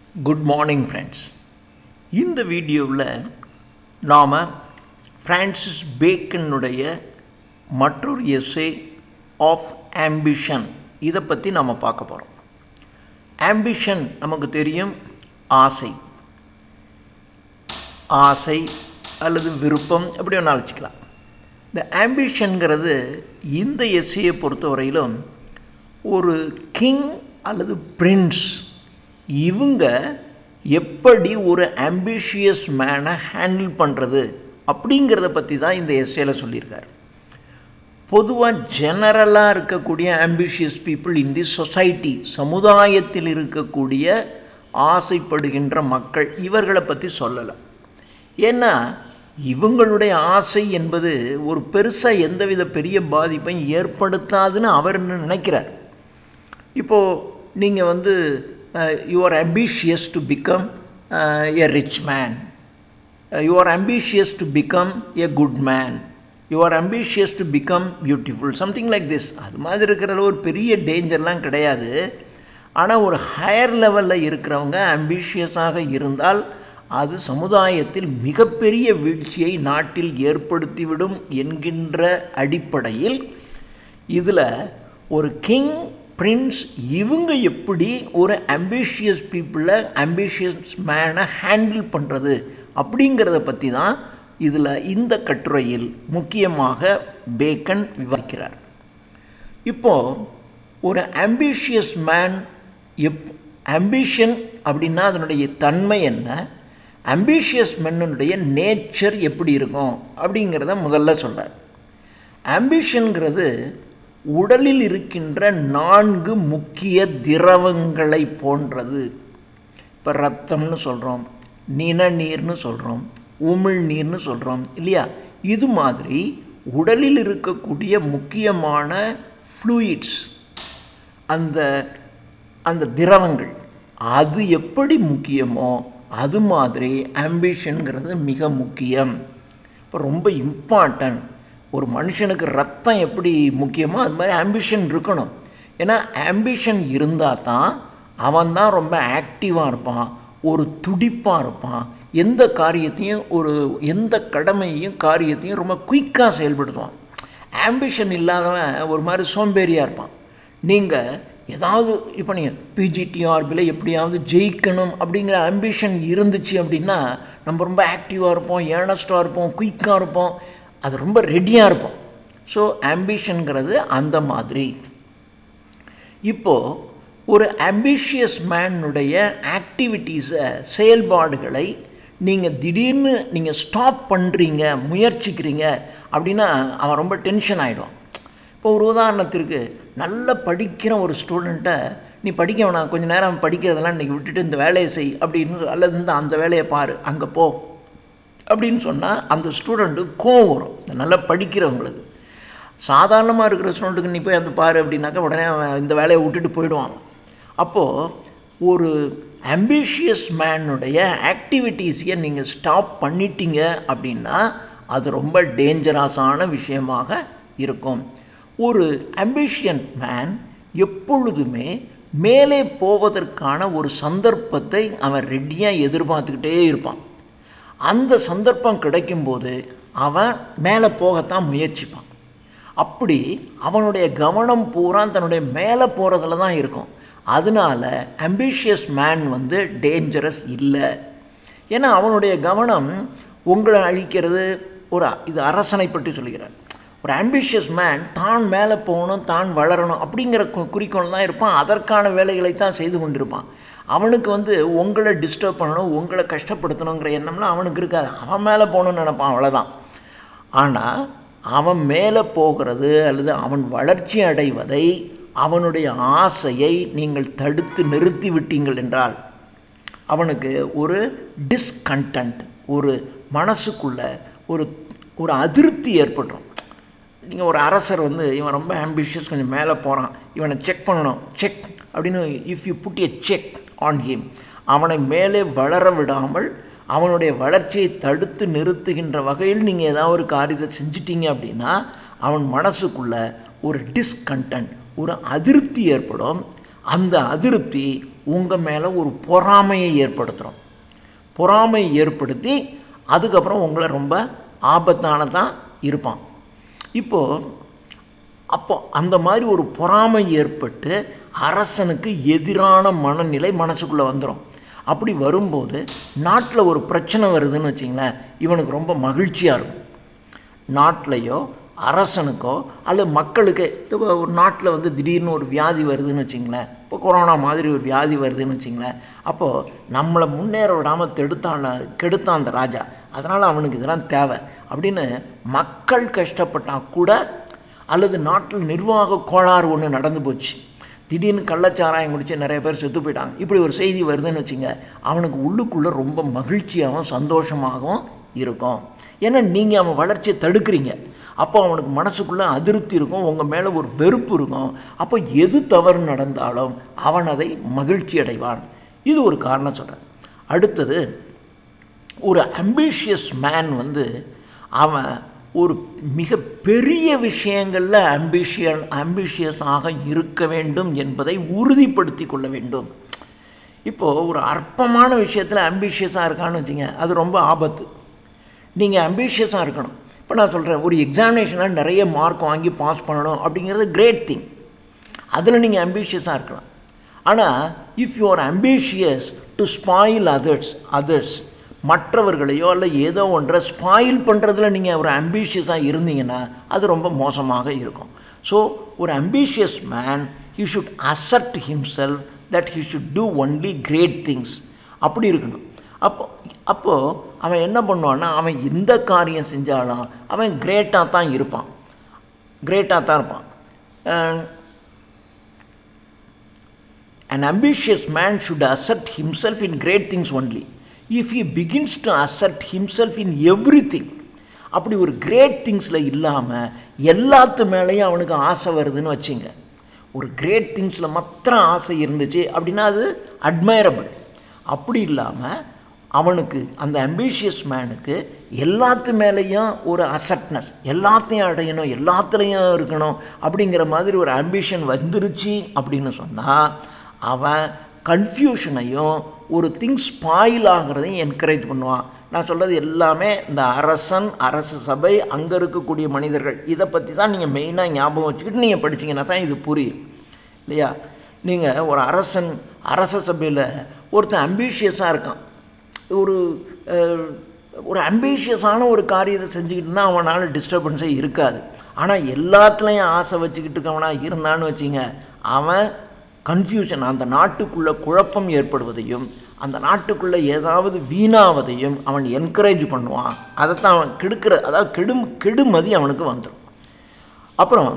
Good morning friends இந்த வீடியோவில் நாம் ஃப்ரான்சிஸ் பேக்கனுடைய மற்றொரு எஸ்ஸே ஆஃப் ஆம்பிஷன் இதை பற்றி நம்ம பார்க்க போகிறோம் ஆம்பிஷன் நமக்கு தெரியும் ஆசை ஆசை அல்லது விருப்பம் எப்படி வேணாலும் அழைச்சிக்கலாம் இந்த ஆம்பிஷன்கிறது இந்த எஸ்ஸையை பொறுத்தவரையிலும் ஒரு கிங் அல்லது பிரின்ஸ் இவங்க எப்படி ஒரு ஆம்பிஷியஸ் மேனை ஹேண்டில் பண்ணுறது அப்படிங்கிறத பற்றி தான் இந்த எஸ்ஏல சொல்லியிருக்கார் பொதுவாக ஜெனரலாக இருக்கக்கூடிய ambitious people in the society சமுதாயத்தில் இருக்கக்கூடிய ஆசைப்படுகின்ற மக்கள் இவர்களை பற்றி சொல்லலை ஏன்னா இவங்களுடைய ஆசை என்பது ஒரு பெருசாக எந்தவித பெரிய பாதிப்பையும் ஏற்படுத்தாதுன்னு அவர் நினைக்கிறார் இப்போது நீங்கள் வந்து you are ambitious to become a rich man you are ambitious to become a good man you are ambitious to become beautiful something like this அது மாதிரி இருக்கிற ஒரு பெரிய டேஞ்சர்லாம் கிடையாது ஆனால் ஒரு ஹையர் லெவலில் இருக்கிறவங்க ambitiousாக இருந்தால் அது சமுதாயத்தில் மிகப்பெரிய வீழ்ச்சியை நாட்டில் ஏற்படுத்திவிடும் என்கின்ற அடிப்படையில் இதில் ஒரு கிங் பிரின்ஸ் இவங்க எப்படி ஒரு அம்பிஷியஸ் பீப்புளை அம்பிஷியஸ் மேனை ஹேண்டில் பண்ணுறது அப்படிங்கிறத பற்றி தான் இதில் இந்த கட்டுரையில் முக்கியமாக பேக்கன் விவரிக்கிறார் இப்போது ஒரு அம்பிஷியஸ் மேன் எப் அம்பிஷன் அப்படின்னா அதனுடைய தன்மை என்ன அம்பிஷியஸ் மென்னுடைய நேச்சர் எப்படி இருக்கும் அப்படிங்கிறத முதல்ல சொல்கிறார் ஆம்பிஷன்கிறது உடலில் இருக்கின்ற நான்கு முக்கிய திரவங்களை போன்றது இப்போ ரத்தம்னு சொல்கிறோம் நிணநீர்னு சொல்கிறோம் உமிழ்நீர்னு சொல்கிறோம் இல்லையா இது மாதிரி உடலில் இருக்கக்கூடிய முக்கியமான ஃப்ளூயிட்ஸ் அந்த அந்த திரவங்கள் அது எப்படி முக்கியமோ அது மாதிரி ஆம்பிஷனுங்கிறது மிக முக்கியம் இப்போ ரொம்ப இம்பார்ட்டன்ட் ஒரு மனுஷனுக்கு ரத்தம் எப்படி முக்கியமோ அது மாதிரி ஆம்பிஷன் இருக்கணும் ஏன்னா ஆம்பிஷன் இருந்தால் தான் அவன் தான் ரொம்ப ஆக்டிவாக இருப்பான் ஒரு துடிப்பாக இருப்பான் எந்த காரியத்தையும் ஒரு எந்த கடமையையும் காரியத்தையும் ரொம்ப குயிக்காக செயல்படுத்துவான் ஆம்பிஷன் இல்லாதவன் ஒரு மாதிரி சோம்பேறியாக இருப்பான் நீங்கள் ஏதாவது இப்போ நீங்கள் பிஜிடிஆர்பியில் எப்படியாவது ஜெயிக்கணும் அப்படிங்கிற ஆம்பிஷன் இருந்துச்சு அப்படின்னா நம்ம ரொம்ப ஆக்டிவாக இருப்போம் ஏர்னஸ்டாக இருப்போம் குயிக்காக இருப்போம் அது ரொம்ப ரெடியாக இருப்போம் ஸோ ஆம்பிஷனுங்கிறது அந்த மாதிரி இப்போது ஒரு ஆம்பிஷியஸ் மேனுடைய ஆக்டிவிட்டீஸை செயல்பாடுகளை நீங்கள் திடீர்னு நீங்கள் ஸ்டாப் பண்ணுறீங்க முயற்சிக்கிறீங்க அப்படின்னா அவன் ரொம்ப டென்ஷன் ஆகிடும் இப்போ ஒரு உதாரணத்திற்கு நல்ல படிக்கிற ஒரு ஸ்டூடெண்ட்டை நீ படிக்க வேணாம் கொஞ்சம் நேரம் படிக்கிறதெல்லாம் இன்றைக்கி விட்டுட்டு இந்த வேலையை செய் அப்படின்னு அல்லது இந்த அந்த வேலையை பாரு அங்கே போ அப்படின்னு சொன்னால் அந்த ஸ்டூடெண்ட்டு கோவம் வரும் இந்த நல்லா படிக்கிறவங்களுக்கு சாதாரணமாக இருக்கிற ஸ்டூடெண்ட்டுக்கு நீ போய் அந்த பாரு அப்படின்னாக்கா உடனே அவன் இந்த வேலையை விட்டுட்டு போயிடுவான் அப்போது ஒரு அம்பிஷியஸ் மேனுடைய ஆக்டிவிட்டீஸையை நீங்கள் ஸ்டாப் பண்ணிட்டீங்க அப்படின்னா அது ரொம்ப டேஞ்சரஸான விஷயமாக இருக்கும் ஒரு அம்பிஷியன் மேன் எப்பொழுதுமே மேலே போவதற்கான ஒரு சந்தர்ப்பத்தை அவன் ரெடியாக எதிர்பார்த்துக்கிட்டே இருப்பான் அந்த சந்தர்ப்பம் கிடைக்கும்போது அவன் மேலே போகத்தான் முயற்சிப்பான் அப்படி அவனுடைய கவனம் பூரா தன்னுடைய மேலே போகிறதுல தான் இருக்கும் அதனால அம்பிஷியஸ் மேன் வந்து டேஞ்சரஸ் இல்லை ஏன்னா அவனுடைய கவனம் உங்களை அழிக்கிறது ஒரு இது அரசனை பற்றி சொல்கிறார் ஒரு ஆம்பிஷியஸ் மேன் தான் மேலே போகணும் தான் வளரணும் அப்படிங்கிற குறிக்கோள் தான் இருப்பான் அதற்கான வேலைகளை தான் செய்து கொண்டிருப்பான் அவனுக்கு வந்து உங்களை டிஸ்டர்ப் பண்ணணும் உங்களை கஷ்டப்படுத்தணுங்கிற எண்ணம்லாம் அவனுக்கு இருக்காது அவன் மேலே போகணும்னு நினைப்பான் அவ்வளோதான் ஆனால் அவன் மேலே போகிறது அல்லது அவன் வளர்ச்சி அடைவதை அவனுடைய ஆசையை நீங்கள் தடுத்து நிறுத்தி விட்டீங்கள் என்றால் அவனுக்கு ஒரு டிஸ்கண்டன்ட் ஒரு மனசுக்குள்ள ஒரு ஒரு அதிருப்தி ஏற்பட்டுரும் நீங்கள் ஒரு அரசர் வந்து இவன் ரொம்ப ஆம்பிஷியஸ் கொஞ்சம் மேலே போகிறான் இவனை செக் பண்ணணும் செக் அப்படின்னு if you put a check on him அவனை மேலே வளர விடாமல் அவனுடைய வளர்ச்சியை தடுத்து நிறுத்துகின்ற வகையில் நீங்கள் ஏதாவது ஒரு காரியத்தை செஞ்சிட்டீங்க அப்படின்னா அவன் மனசுக்குள்ள ஒரு டிஸ்கண்டன்ட் ஒரு அதிருப்தி ஏற்படும் அந்த அதிருப்தி உங்கள் மேலே ஒரு பொறாமையை ஏற்படுத்துகிறோம் பொறாமை ஏற்படுத்தி அதுக்கப்புறம் உங்களை ரொம்ப ஆபத்தானதான் இருப்பான் இப்போது அப்போ அந்த மாதிரி ஒரு பொறாமை ஏற்பட்டு அரசனுக்கு எதிரான மனநிலை மனசுக்குள்ளே வந்துடும் அப்படி வரும்போது நாட்டில் ஒரு பிரச்சனை வருதுன்னு வச்சிங்களேன் இவனுக்கு ரொம்ப மகிழ்ச்சியாக இருக்கும் நாட்டிலையோ அரசனுக்கோ அல்லது மக்களுக்கு இப்போ ஒரு நாட்டில் வந்து திடீர்னு ஒரு வியாதி வருதுன்னு வச்சிங்களேன் இப்போ கொரோனா மாதிரி ஒரு வியாதி வருதுன்னு வச்சிங்களேன் அப்போது நம்மளை முன்னேற விடாமல் தடுத்தான் கெடுத்தான் அந்த ராஜா அதனால் அவனுக்கு இதெல்லாம் தேவை அப்படின்னு மக்கள் கஷ்டப்பட்டால் கூட அல்லது நாட்டில் நிர்வாக கோளாறு ஒன்று நடந்து போச்சு திடீர்னு கள்ளச்சாராயம் குடிச்சு நிறைய பேர் செத்து போயிட்டாங்க இப்படி ஒரு செய்தி வருதுன்னு வச்சுங்க அவனுக்கு உள்ளுக்குள்ளே ரொம்ப மகிழ்ச்சியாகவும் சந்தோஷமாகவும் இருக்கும் ஏன்னா நீங்கள் அவன் வளர்ச்சியை தடுக்கிறீங்க அப்போ அவனுக்கு மனசுக்குள்ளே அதிருப்தி இருக்கும் உங்கள் மேலே ஒரு வெறுப்பு இருக்கும் அப்போ எது தவறு நடந்தாலும் அவன் அதை மகிழ்ச்சி அடைவான் இது ஒரு காரணம் சொல்கிறேன் அடுத்தது ஒரு அம்பிஷியஸ் மேன் வந்து அவன் ஒரு மிக பெரிய விஷயங்களில் அம்பிஷியன் அம்பிஷியஸாக இருக்க வேண்டும் என்பதை உறுதிப்படுத்தி கொள்ள வேண்டும் இப்போது ஒரு அற்பமான விஷயத்தில் அம்பிஷியஸாக இருக்கான்னு வச்சுங்க அது ரொம்ப ஆபத்து நீங்கள் அம்பிஷியஸாக இருக்கணும் இப்போ நான் சொல்கிறேன் ஒரு எக்ஸாமினேஷனில் நிறைய மார்க் வாங்கி பாஸ் பண்ணணும் அப்படிங்கிறது கிரேட் திங் அதில் நீங்கள் அம்பிஷியஸாக இருக்கலாம் ஆனால் if you are ambitious to spoil others others மற்றவர்களையோ அல்ல ஏதோ ஒன்றை ஸ்பாயில் பண்ணுறதுல நீங்கள் ஒரு அம்பிஷியஸாக இருந்தீங்கன்னா அது ரொம்ப மோசமாக இருக்கும் ஸோ ஒரு ambitious man he should assert himself that he should do only great things அப்படி இருக்கணும் அப்போ அப்போது அவன் என்ன பண்ணுவான்னா அவன் எந்த காரியம் செஞ்சாலும் அவன் கிரேட்டாக தான் இருப்பான் கிரேட்டாக தான் இருப்பான் An ambitious man should assert himself in great things only. If he begins to assert himself in everything, அப்படி ஒரு கிரேட் திங்ஸில் இல்லாமல் எல்லாத்து மேலேயும் அவனுக்கு ஆசை வருதுன்னு வச்சுங்க ஒரு கிரேட் திங்ஸில் மாத்திரம் ஆசை இருந்துச்சு அப்படின்னா அது அட்மைரபிள் அப்படி இல்லாமல் அவனுக்கு அந்த அம்பிஷியஸ் மேனுக்கு எல்லாத்து மேலேயும் ஒரு அசட்னஸ் எல்லாத்தையும் அடையணும் எல்லாத்துலேயும் இருக்கணும் அப்படிங்கிற மாதிரி ஒரு அம்பிஷன் வந்துருச்சு அப்படின்னு சொன்னால் அவன் கன்ஃபியூஷனையும் ஒரு திங்ஸ் ஸ்பாயில் ஆகிறதையும் என்கரேஜ் பண்ணுவான் நான் சொல்கிறது எல்லாமே இந்த அரசன் அரசு சபை அங்கே இருக்கக்கூடிய மனிதர்கள் இதை பற்றி தான் நீங்கள் மெயினாக ஞாபகம் வச்சுக்கிட்டு நீங்கள் படிச்சிங்கன்னா தான் இது புரியும் இல்லையா நீங்கள் ஒரு அரசன் அரச சபையில் ஒருத்தன் அம்பிஷியஸாக இருக்கான் ஒரு ஒரு அம்பிஷியஸான ஒரு காரியத்தை செஞ்சுக்கிட்டுனா அவனால் டிஸ்டர்பன்ஸே இருக்காது ஆனால் எல்லாத்துலேயும் ஆசை வச்சுக்கிட்டு இருக்கவனாக இருந்தான்னு வச்சிங்க அவன் கன்ஃபியூஷன் அந்த நாட்டுக்குள்ளே குழப்பம் ஏற்படுவதையும் அந்த நாட்டுக்குள்ளே ஏதாவது வீணாவதையும் அவன் என்கரேஜ் பண்ணுவான் அதைத்தான் அவன் கெடுக்கிற அதாவது கெடு கெடுமதி அவனுக்கு வந்துடும் அப்புறம்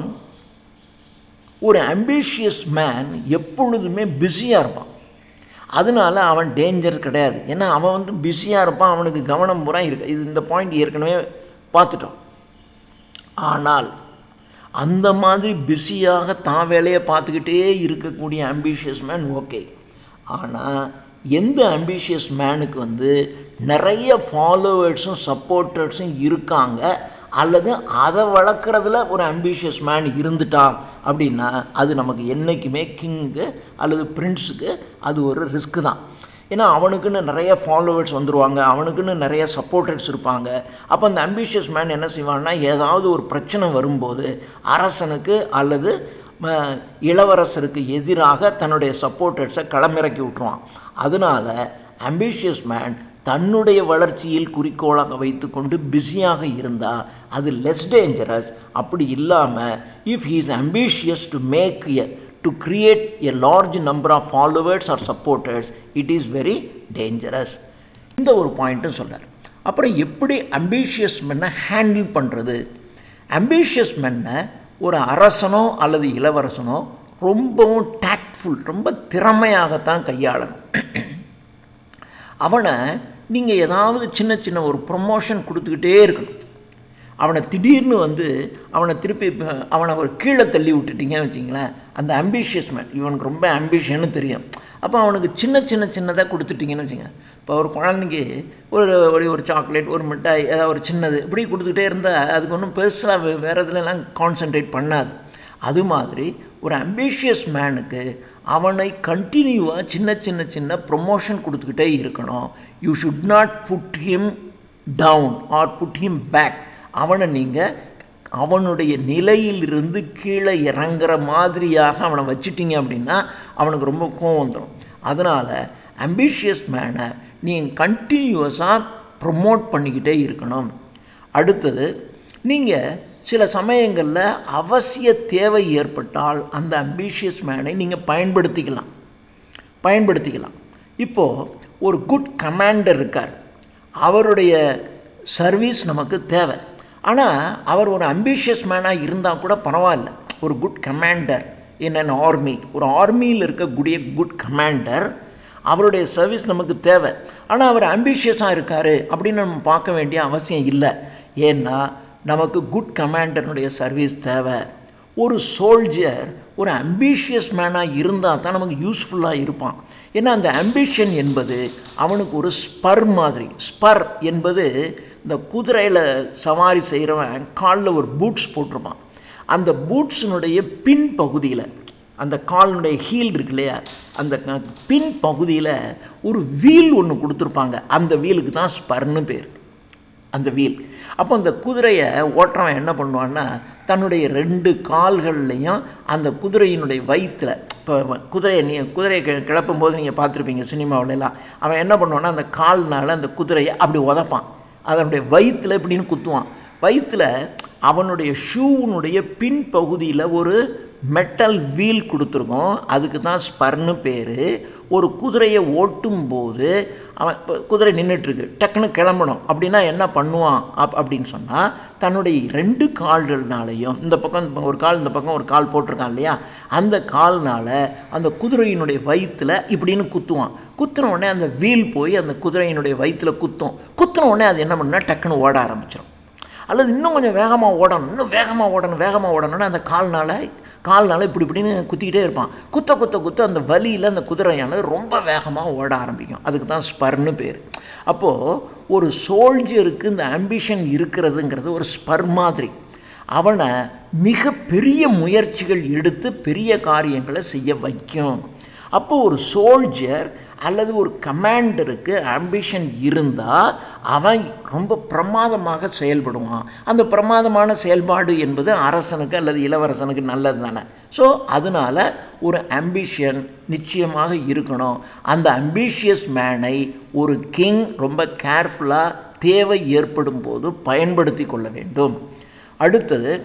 ஒரு அம்பிஷியஸ் மேன் எப்பொழுதுமே பிஸியாக இருப்பான் அதனால அவன் டேஞ்சர் கிடையாது ஏன்னா அவன் வந்து பிஸியாக இருப்பான் அவனுக்கு கவனம் பூரா இருக்கு இது இந்த பாயிண்ட் ஏற்கனவே பார்த்துட்டோம் ஆனால் அந்த மாதிரி பிஸியாக தான் வேலையை பார்த்துக்கிட்டே இருக்கக்கூடிய அம்பிஷியஸ் மேன் ஓகே ஆனால் எந்த அம்பிஷியஸ் மேனுக்கு வந்து நிறைய ஃபாலோவர்ஸும் சப்போர்ட்டர்ஸும் இருக்காங்க அல்லது அதை வளர்க்குறதுல ஒரு அம்பிஷியஸ் மேன் இருந்துட்டான் அப்படின்னா அது நமக்கு என்றைக்குமே கிங்கு அல்லது பிரின்ஸுக்கு அது ஒரு ரிஸ்க்கு தான் ஏன்னா அவனுக்குன்னு நிறைய ஃபாலோவர்ஸ் வந்துடுவாங்க அவனுக்குன்னு நிறைய சப்போர்ட்டர்ஸ் இருப்பாங்க அப்போ அந்த அம்பிஷியஸ் மேன் என்ன செய்வான்னா ஏதாவது ஒரு பிரச்சனை வரும்போது அரசனுக்கு அல்லது இளவரசருக்கு எதிராக தன்னுடைய சப்போர்ட்டர்ஸை களமிறக்கி விட்டுருவான் அதனால் அம்பிஷியஸ் மேன் தன்னுடைய வளர்ச்சியில் குறிக்கோளாக வைத்துக்கொண்டு பிஸியாக இருந்தால் அது லெஸ் டேஞ்சரஸ் அப்படி இல்லாமல் if he is ambitious to make a to create a large number of followers or supporters it is very dangerous இந்த ஒரு பாயிண்ட்டும் சொல்கிறார் அப்புறம் எப்படி அம்பிஷியஸ் மென்னை ஹேண்டில் பண்ணுறது அம்பிஷியஸ் மென்னை ஒரு அரசனோ அல்லது இளவரசனோ ரொம்பவும் டேக்ட்ஃபுல் ரொம்ப திறமையாகத்தான் கையாளணும் அவனை நீங்கள் ஏதாவது சின்ன சின்ன ஒரு ப்ரொமோஷன் கொடுத்துக்கிட்டே இருக்கணும் அவனை திடீர்னு வந்து அவனை திருப்பி அவனை ஒரு கீழே தள்ளி விட்டுட்டீங்கன்னு வச்சிங்களேன் அந்த அம்பிஷியஸ் மேன் இவனுக்கு ரொம்ப அம்பிஷன்னு தெரியும் அப்போ அவனுக்கு சின்ன சின்ன சின்னதாக கொடுத்துட்டிங்கன்னு வச்சுங்க இப்போ ஒரு குழந்தைக்கு ஒரு ஒரு ஒரு சாக்லேட் ஒரு மிட்டாய் ஏதாவது ஒரு சின்னது இப்படி கொடுத்துக்கிட்டே இருந்தால் அதுக்கு ஒன்றும் பெருசாக வேறு இதுலலாம் கான்சென்ட்ரேட் பண்ணாது அது மாதிரி ஒரு அம்பிஷியஸ் மேனுக்கு அவனை கண்டினியூவாக சின்ன சின்ன சின்ன ப்ரொமோஷன் கொடுத்துக்கிட்டே இருக்கணும் you should not put him down or put him back அவனை நீங்கள் அவனுடைய நிலையிலிருந்து கீழே இறங்குற மாதிரியாக அவனை வச்சிட்டீங்க அப்படின்னா அவனுக்கு ரொம்ப கோவம் வந்துடும் அதனால் அம்பிஷியஸ் மேனை நீங்கள் கண்டினியூவஸாக ப்ரொமோட் பண்ணிக்கிட்டே இருக்கணும் அடுத்தது நீங்கள் சில சமயங்களில் அவசிய தேவை ஏற்பட்டால் அந்த அம்பிஷியஸ் மேனை நீங்கள் பயன்படுத்திக்கலாம் பயன்படுத்திக்கலாம் இப்போது ஒரு குட் கமாண்டர் இருக்கார் அவருடைய சர்வீஸ் நமக்கு தேவை ஆனால் அவர் ஒரு அம்பிஷியஸ் மேனாக இருந்தால் கூட பரவாயில்ல ஒரு good commander in an army ஒரு ஆர்மியில் இருக்கக்கூடிய குட் கமாண்டர் அவருடைய சர்வீஸ் நமக்கு தேவை ஆனால் அவர் அம்பிஷியஸாக இருக்கார் அப்படின்னு நம்ம பார்க்க வேண்டிய அவசியம் இல்லை ஏன்னா நமக்கு குட் கமாண்டர்னுடைய சர்வீஸ் தேவை ஒரு சோல்ஜர் ஒரு அம்பிஷியஸ் மேனாக இருந்தால் தான் நமக்கு யூஸ்ஃபுல்லாக இருப்பான் ஏன்னா அந்த அம்பிஷன் என்பது அவனுக்கு ஒரு ஸ்பர் மாதிரி ஸ்பர் என்பது இந்த குதிரையில் சவாரி செய்கிறவன் காலில் ஒரு பூட்ஸ் போட்டிருப்பான் அந்த பூட்ஸினுடைய பின் பகுதியில் அந்த காலினுடைய ஹீல் இருக்கு இல்லையா அந்த க- பின் பகுதியில் ஒரு வீல் ஒன்று கொடுத்துருப்பாங்க அந்த வீலுக்கு தான் ஸ்பர்னு பேர் அந்த வீல் அப்போ அந்த குதிரையை ஓட்டுறவன் என்ன பண்ணுவான்னா தன்னுடைய ரெண்டு கால்கள்லையும் அந்த குதிரையினுடைய வயிற்றில் இப்போ குதிரையை நீ குதிரையை கி- கிளப்பும் போது நீங்கள் பார்த்துருப்பீங்க சினிமாவிலலாம் அவன் என்ன பண்ணுவான்னா அந்த கால்னால அந்த குதிரையை அப்படி உதைப்பான் அதனுடைய வயிற்றில் இப்படின்னு குத்துவான் வயிற்றில் அவனுடைய ஷூனுடைய பின் பகுதியில் ஒரு மெட்டல் வீல் கொடுத்துருக்கோம் அதுக்கு தான் ஸ்பர்னு பேர் ஒரு குதிரையை ஓட்டும் போது அவன் இப்போ குதிரை நின்றுட்டுருக்கு டக்குன்னு கிளம்பணும் அப்படின்னா என்ன பண்ணுவான் அப் அப்படின்னு சொன்னால் தன்னுடைய ரெண்டு கால்கள்னாலையும் இந்த பக்கம் இந்த பக்கம் ஒரு கால் இந்த பக்கம் ஒரு கால் போட்டிருக்கான் இல்லையா அந்த கால்னால அந்த குதிரையினுடைய வயிற்றில் இப்படின்னு குத்துவான் குத்துன உடனே அந்த வீல் போய் அந்த குதிரையினுடைய வயிற்றில் குத்தும் குத்துன உடனே அது என்ன பண்ணால் டக்குன்னு ஓட ஆரம்பிச்சிடும் அல்லது இன்னும் கொஞ்சம் வேகமாக ஓடணும் இன்னும் வேகமாக ஓடணும் வேகமாக ஓடணும்னு அந்த கால்னால கால்னால இப்படி இப்படின்னு குத்திக்கிட்டே இருப்பான் குத்த குத்த குத்த அந்த வலியில் அந்த குதிரையானது ரொம்ப வேகமாக ஓட ஆரம்பிக்கும் அதுக்கு தான் ஸ்பர்னு பேர் அப்போது ஒரு சோல்ஜருக்கு இந்த ஆம்பிஷன் இருக்கிறதுங்கிறது ஒரு ஸ்பர் மாதிரி அவனை மிக பெரிய முயற்சிகள் எடுத்து பெரிய காரியங்களை செய்ய வைக்கும் அப்போ ஒரு சோல்ஜர் அல்லது ஒரு கமாண்டருக்கு ஆம்பிஷன் இருந்தால் அவன் ரொம்ப பிரமாதமாக செயல்படுவான் அந்த பிரமாதமான செயல்பாடு என்பது அரசனுக்கு அல்லது இளவரசனுக்கு நல்லது தானே ஸோ அதனால் ஒரு ஆம்பிஷன் நிச்சயமாக இருக்கணும் அந்த அம்பிஷியஸ் மேனை ஒரு கிங் ரொம்ப கேர்ஃபுல்லாக தேவை ஏற்படும் போது பயன்படுத்தி கொள்ள வேண்டும் அடுத்தது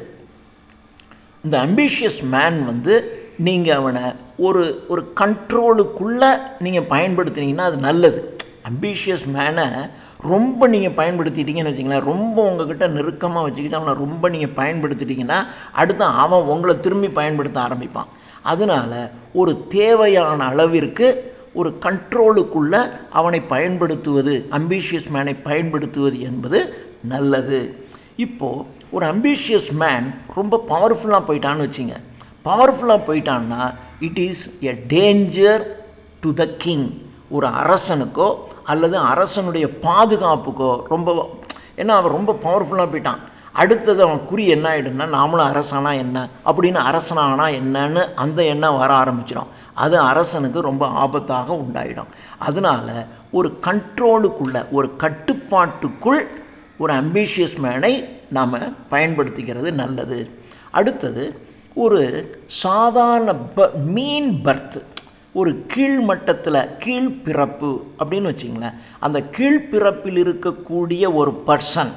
இந்த அம்பிஷியஸ் மேன் வந்து நீங்கள் அவனை ஒரு ஒரு கண்ட்ரோலுக்குள்ளே நீங்கள் பயன்படுத்தினீங்கன்னா அது நல்லது அம்பிஷியஸ் மேனை ரொம்ப நீங்கள் பயன்படுத்திட்டீங்கன்னு வச்சிங்களேன் ரொம்ப உங்ககிட்ட நெருக்கமாக வச்சுக்கிட்டு அவனை ரொம்ப நீங்கள் பயன்படுத்திட்டீங்கன்னா அடுத்து அவன் உங்களை திரும்பி பயன்படுத்த ஆரம்பிப்பான் அதனால் ஒரு தேவையான அளவிற்கு ஒரு கண்ட்ரோலுக்குள்ளே அவனை பயன்படுத்துவது அம்பிஷியஸ் மேனை பயன்படுத்துவது என்பது நல்லது இப்போது ஒரு அம்பிஷியஸ் மேன் ரொம்ப பவர்ஃபுல்லாக போயிட்டான்னு வச்சுங்க பவர்ஃபுல்லாக போயிட்டான்னா it is a danger to the king ஒரு அரசனுக்கோ அல்லது அரசனுடைய பாதுகாப்புக்கோ ரொம்ப ஏன்னா அவன் ரொம்ப பவர்ஃபுல்லாக போயிட்டான் அடுத்தது அவன் குறி என்ன ஆகிடும்னா நாமளும் அரசனா என்ன அப்படின்னு அரசனானா என்னன்னு அந்த எண்ணம் வர ஆரம்பிச்சிடும் அது அரசனுக்கு ரொம்ப ஆபத்தாக உண்டாயிடும் அதனால் ஒரு கண்ட்ரோலுக்குள்ள ஒரு கட்டுப்பாட்டுக்குள் ஒரு அம்பிஷியஸ் மேனை நாம் பயன்படுத்திக்கிறது நல்லது அடுத்தது ஒரு சாதாரண ப மீன் பர்த் ஒரு கீழ்மட்டத்தில் கீழ்பிறப்பு அப்படின்னு வச்சிங்களேன் அந்த கீழ்பிறப்பில் இருக்கக்கூடிய ஒரு பர்சன்